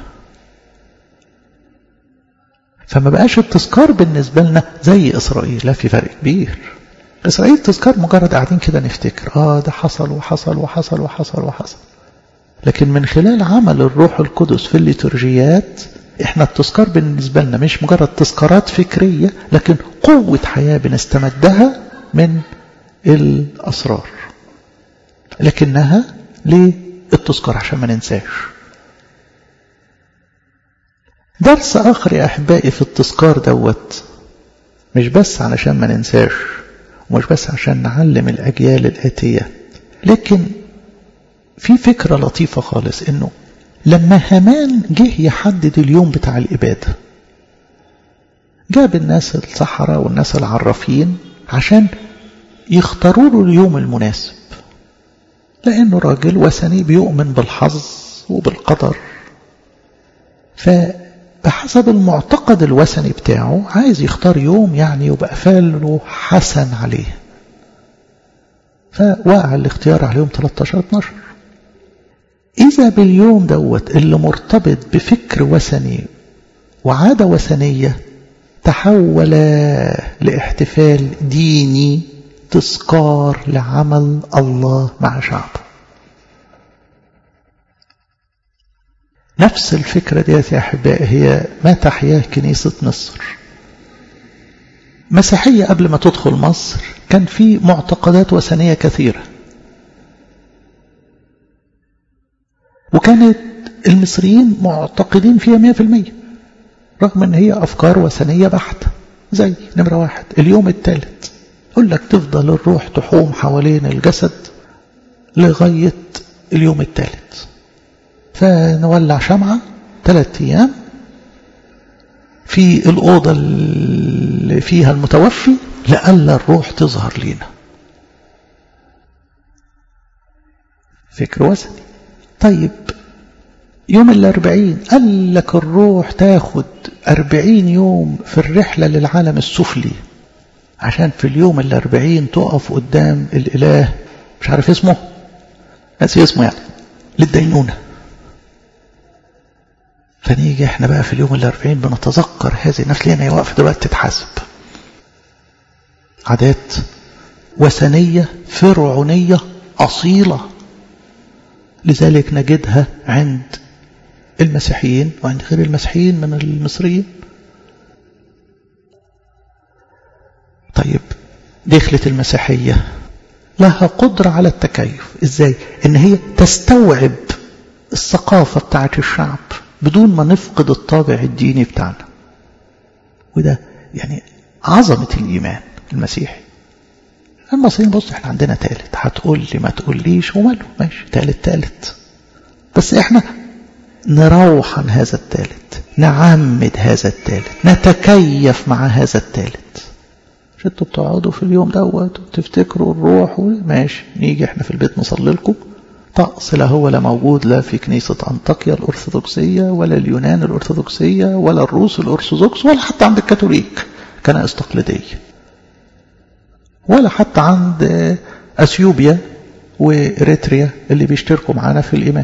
فما بقاش التذكار بالنسبة لنا زي إسرائيل لا في فرق كبير إسرائيل تذكار مجرد قاعدين كده نفتكر آه ده حصل وحصل وحصل وحصل وحصل لكن من خلال عمل الروح القدس في الليتورجيات احنا التذكار بالنسبة لنا مش مجرد تذكارات فكرية لكن قوة حياة بنستمدها من الأسرار لكنها للتذكار عشان ما ننساش درس آخر يا أحبائي في التذكار دوت مش بس علشان ما ننساش ومش بس عشان نعلم الأجيال الآتية لكن في فكرة لطيفة خالص إنه لما هامان جه يحدد اليوم بتاع الإبادة جاب الناس الصحراء والناس العرافين عشان يختاروا له اليوم المناسب لأنه راجل وثني بيؤمن بالحظ وبالقدر فبحسب المعتقد الوثني بتاعه عايز يختار يوم يعني يبقى فاله حسن عليه فوقع الاختيار على يوم 13 12 إذا باليوم دوت اللي مرتبط بفكر وثني وعادة وثنية تحول لاحتفال ديني تذكار لعمل الله مع شعبه نفس الفكرة ديت يا أحبائي هي ما تحياه كنيسة مصر مسيحية قبل ما تدخل مصر كان في معتقدات وثنية كثيرة وكانت المصريين معتقدين فيها مئة في المية رغم ان هي افكار وثنية بحتة زي نمرة واحد اليوم الثالث يقول لك تفضل الروح تحوم حوالين الجسد لغاية اليوم الثالث فنولع شمعة ثلاثة أيام في الأوضة اللي فيها المتوفي لألا الروح تظهر لينا فكر وثني طيب يوم الأربعين قال لك الروح تاخد أربعين يوم في الرحلة للعالم السفلي عشان في اليوم الأربعين تقف قدام الإله مش عارف اسمه ناسي اسمه يعني للدينونة فنيجي احنا بقى في اليوم الأربعين بنتذكر هذه النفس لأن هي واقفة دلوقتي تتحاسب عادات وثنية فرعونية أصيلة لذلك نجدها عند المسيحيين وعند غير المسيحيين من المصريين طيب دخلت المسيحية لها قدرة على التكيف ازاي ان هي تستوعب الثقافة بتاعت الشعب بدون ما نفقد الطابع الديني بتاعنا وده يعني عظمة الإيمان المسيحي المصريين بص احنا عندنا تالت هتقول لي ما تقوليش وماله ماشي تالت تالت بس احنا نروح عن هذا التالت نعمد هذا التالت نتكيف مع هذا التالت مش انتوا بتقعدوا في اليوم دوت وتفتكروا الروح ماشي نيجي احنا في البيت نصلي لكم طقس لا هو لا موجود لا في كنيسة أنطاكيا الأرثوذكسية ولا اليونان الأرثوذكسية ولا الروس الأرثوذكس ولا حتى عند الكاثوليك كنائس تقليدية ولا حتى عند أثيوبيا وإريتريا اللي بيشتركوا معانا في الإيمان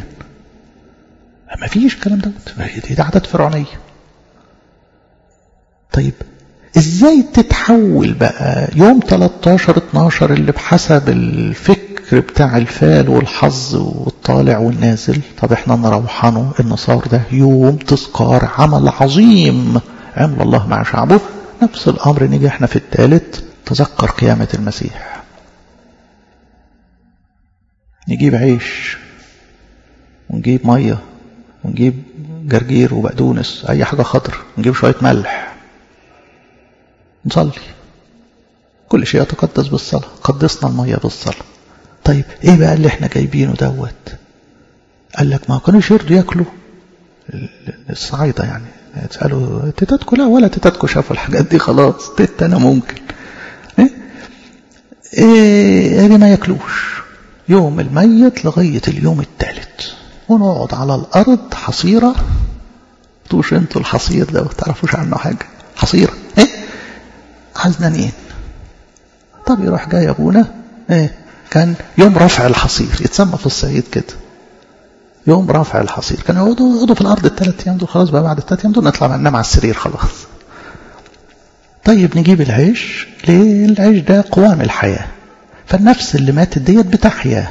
ما فيش الكلام دوت دي عادات فرعونية طيب ازاي تتحول بقى يوم 13 12 اللي بحسب الفكر بتاع الفال والحظ والطالع والنازل طب احنا نروحنه ان صار ده يوم تذكار عمل عظيم عمل الله مع شعبه نفس الامر نيجي احنا في الثالث تذكر قيامة المسيح نجيب عيش ونجيب مية ونجيب جرجير وبقدونس اي حاجة خضر نجيب شوية ملح نصلي كل شيء يتقدس بالصلاة قدسنا المية بالصلاة طيب ايه بقى اللي احنا جايبينه دوت قال لك ما كانوش يرضوا ياكلوا الصعايدة يعني تسألوا تتاتكو لا ولا تتاتكو شافوا الحاجات دي خلاص تت انا ممكن ايه ايه ما ياكلوش يوم الميت لغاية اليوم الثالث ونقعد على الأرض حصيرة توش انتوا الحصير ده ما تعرفوش عنه حاجة حصيرة ايه حزنانين طب يروح جاي ابونا ايه كان يوم رفع الحصير يتسمى في الصعيد كده يوم رفع الحصير كانوا يقعدوا يقعدوا في الارض الثلاث ايام دول خلاص بقى بعد الثلاث ايام دول نطلع ننام على السرير خلاص طيب نجيب العيش ليه العيش ده قوام الحياه فالنفس اللي ماتت ديت بتحيا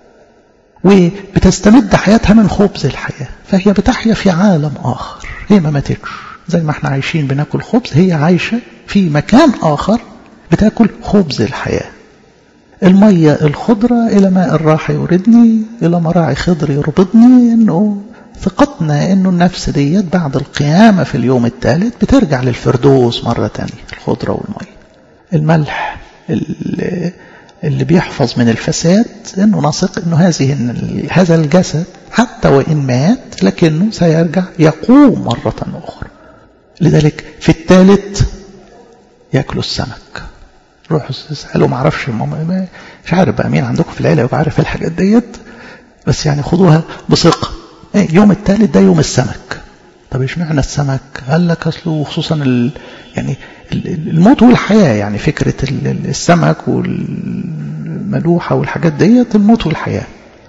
وبتستمد حياتها من خبز الحياه فهي بتحيا في عالم اخر هي ما ماتتش زي ما احنا عايشين بناكل خبز هي عايشه في مكان اخر بتاكل خبز الحياه المية الخضرة إلى ماء الراحة يوردني إلى مراعي خضر يربطني إنه ثقتنا إنه النفس ديت بعد القيامة في اليوم الثالث بترجع للفردوس مرة تانية الخضرة والمية الملح اللي, اللي بيحفظ من الفساد إنه نثق إنه هذه هذا الجسد حتى وإن مات لكنه سيرجع يقوم مرة أخرى لذلك في الثالث يأكلوا السمك روحوا اسالوا ما اعرفش مش عارف بقى مين عندكم في العيله يبقى عارف الحاجات ديت بس يعني خدوها بثقه ايه يوم الثالث ده يوم السمك طب اشمعنى السمك قال لك اصله خصوصا ال يعني الموت والحياه يعني فكره السمك والملوحه والحاجات ديت الموت والحياه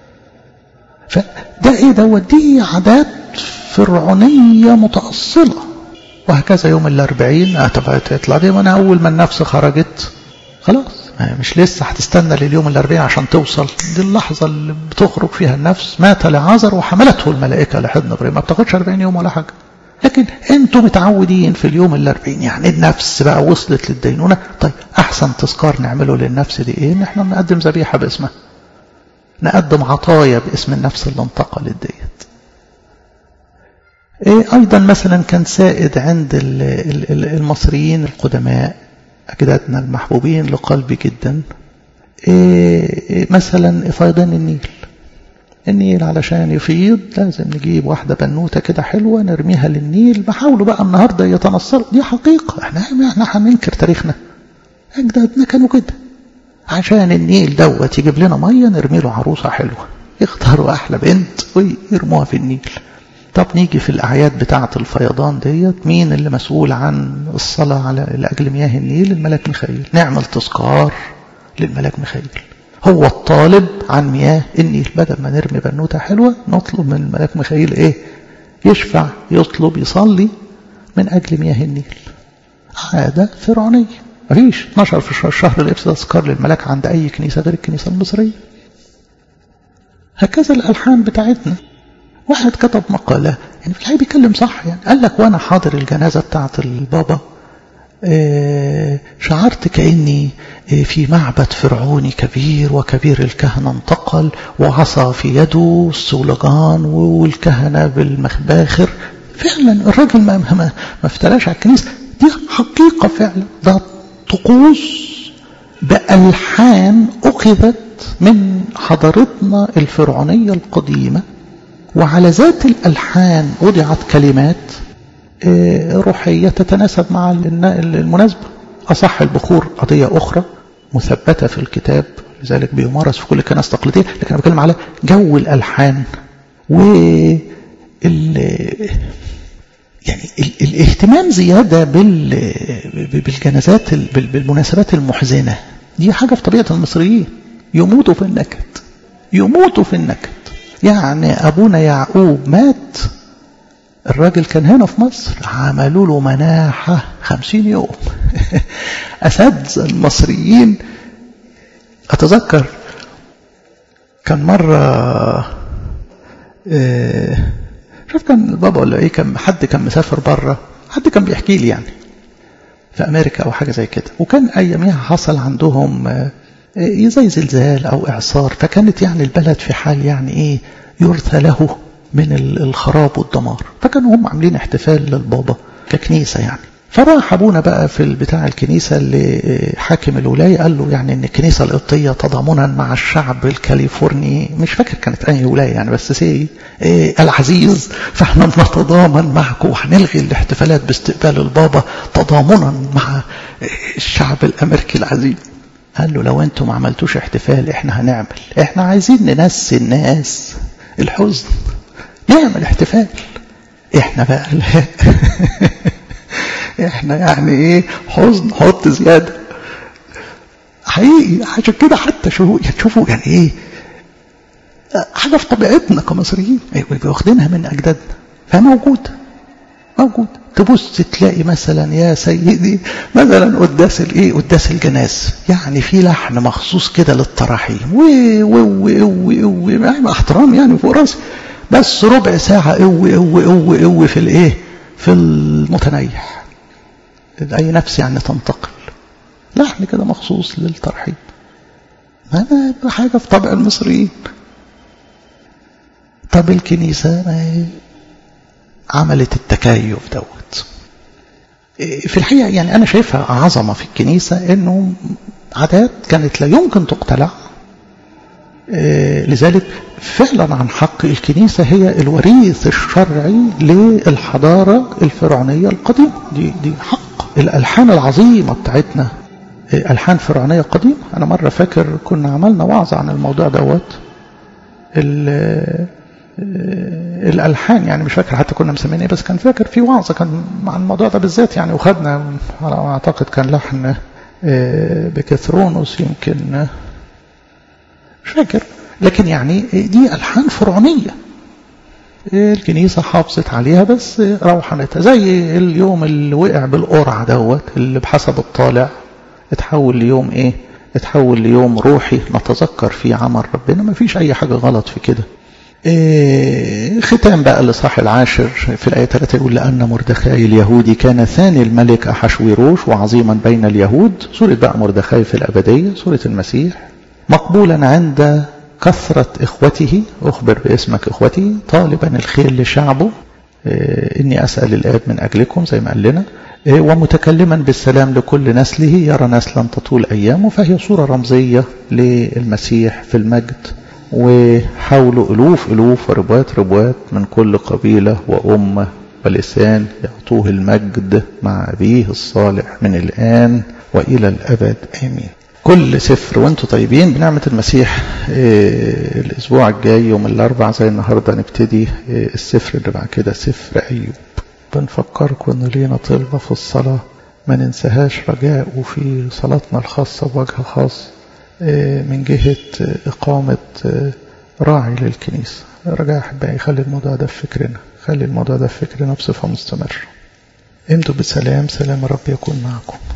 فده ايه دوت دي عادات فرعونيه متاصله وهكذا يوم الأربعين هتطلع دي وانا أول ما النفس خرجت خلاص مش لسه هتستنى لليوم الأربعين عشان توصل دي اللحظة اللي بتخرج فيها النفس مات لعازر وحملته الملائكة لحضن إبراهيم ما بتاخدش 40 يوم ولا حاجة لكن انتوا متعودين في اليوم الأربعين يعني النفس بقى وصلت للدينونة طيب أحسن تذكار نعمله للنفس دي إيه إن احنا نقدم ذبيحة باسمها نقدم عطايا باسم النفس اللي انتقلت ديت إيه أيضا مثلا كان سائد عند المصريين القدماء أجدادنا المحبوبين لقلبي جدا إيه مثلا فيضان النيل النيل علشان يفيض لازم نجيب واحدة بنوتة كده حلوة نرميها للنيل بحاولوا بقى النهاردة يتنصروا دي حقيقة احنا احنا هننكر تاريخنا أجدادنا كانوا كده عشان النيل دوت يجيب لنا مية نرمي له عروسة حلوة يختاروا أحلى بنت ويرموها في النيل طب نيجي في الأعياد بتاعة الفيضان ديت مين اللي مسؤول عن الصلاة على لأجل مياه النيل الملك ميخائيل نعمل تذكار للملك ميخائيل هو الطالب عن مياه النيل بدل ما نرمي بنوتة حلوة نطلب من الملك ميخائيل ايه يشفع يطلب يصلي من أجل مياه النيل عادة فرعونية مفيش نشر في الشهر اللي تذكار للملك عند أي كنيسة غير الكنيسة المصرية هكذا الألحان بتاعتنا واحد كتب مقالة يعني في الحقيقة بيتكلم صح يعني قال لك وأنا حاضر الجنازة بتاعت البابا شعرت كأني في معبد فرعوني كبير وكبير الكهنة انتقل وعصا في يده الصولجان والكهنة بالمخباخر فعلا الراجل ما, ما, ما افتراش على الكنيسة دي حقيقة فعلا ده طقوس بألحان أخذت من حضارتنا الفرعونية القديمة وعلى ذات الألحان وضعت كلمات روحية تتناسب مع المناسبة أصح البخور قضية أخرى مثبتة في الكتاب لذلك بيمارس في كل كنائس تقليدية لكن أنا بتكلم على جو الألحان و يعني الاهتمام زيادة بالجنازات بالمناسبات المحزنة دي حاجة في طبيعة المصريين يموتوا في النكد يموتوا في النكد يعني أبونا يعقوب مات الراجل كان هنا في مصر عملوا له مناحة خمسين يوم أساتذة المصريين أتذكر كان مرة إيه شوف كان البابا ولا ايه كان حد كان مسافر بره حد كان بيحكي لي يعني في امريكا او حاجه زي كده وكان اياميها حصل عندهم إيه زي زلزال او اعصار فكانت يعني البلد في حال يعني ايه يرثى له من الخراب والدمار فكانوا هم عاملين احتفال للبابا ككنيسه يعني فراح ابونا بقى في بتاع الكنيسه اللي حاكم الولايه قال له يعني ان الكنيسه القبطيه تضامنا مع الشعب الكاليفورني مش فاكر كانت اي ولايه يعني بس سي إيه العزيز فاحنا بنتضامن معكم وهنلغي الاحتفالات باستقبال البابا تضامنا مع الشعب الامريكي العزيز قال له لو انتم ما عملتوش احتفال احنا هنعمل احنا عايزين ننسي الناس الحزن نعمل احتفال احنا بقى احنا يعني ايه حزن حط زيادة حقيقي عشان كده حتى شو تشوفوا يعني ايه حاجة في طبيعتنا كمصريين واخدينها من أجدادنا فموجودة موجود تبص تلاقي مثلا يا سيدي مثلا قداس الايه قداس الجناز يعني في لحن مخصوص كده للتراحيم و و و و مع احترام يعني فوق راسي بس ربع ساعة قوي قوي قوي قوي في الايه في المتنيح أي نفس يعني تنتقل لحن كده مخصوص للترحيب أنا حاجة في طبع المصريين طب الكنيسة ما عملت التكيف دوت في الحقيقة يعني أنا شايفها عظمة في الكنيسة أنه عادات كانت لا يمكن تقتلع لذلك فعلا عن حق الكنيسة هي الوريث الشرعي للحضارة الفرعونية القديمة دي, دي حق الألحان العظيمة بتاعتنا ألحان فرعونية قديمة أنا مرة فاكر كنا عملنا وعظ عن الموضوع دوت الألحان يعني مش فاكر حتى كنا مسمين ايه بس كان فاكر في وعظة كان عن الموضوع ده بالذات يعني وخدنا على ما أعتقد كان لحن بكثرونوس يمكن مش فاكر لكن يعني دي ألحان فرعونية الكنيسة حافظت عليها بس روحنتها زي اليوم اللي وقع بالقرعة دوت اللي بحسب الطالع اتحول ليوم ايه اتحول ليوم روحي نتذكر فيه عمل ربنا ما فيش اي حاجة غلط في كده إيه ختام بقى الإصحاح العاشر في الآية 3 يقول لأن مردخاي اليهودي كان ثاني الملك أحشويروش وعظيما بين اليهود سورة بقى مردخاي في الأبدية سورة المسيح مقبولا عند كثرة إخوته أخبر باسمك إخوتي طالبا الخير لشعبه إيه إني أسأل الآب من أجلكم زي ما قال لنا إيه ومتكلما بالسلام لكل نسله يرى نسلا تطول أيامه فهي صورة رمزية للمسيح في المجد وحولوا ألوف ألوف وربوات ربوات من كل قبيلة وأمة ولسان يعطوه المجد مع أبيه الصالح من الآن وإلى الأبد آمين كل سفر وانتم طيبين بنعمة المسيح إيه الأسبوع الجاي يوم الأربع زي النهاردة نبتدي إيه السفر اللي بعد كده سفر أيوب بنفكركم إن لينا طلبة في الصلاة ما ننساهاش رجاء وفي صلاتنا الخاصة بوجه خاص من جهة إقامة راعي للكنيسة رجاء أحبائي خلي الموضوع ده في فكرنا خلي الموضوع ده في فكرنا بصفة مستمرة امتوا بسلام سلام الرب يكون معكم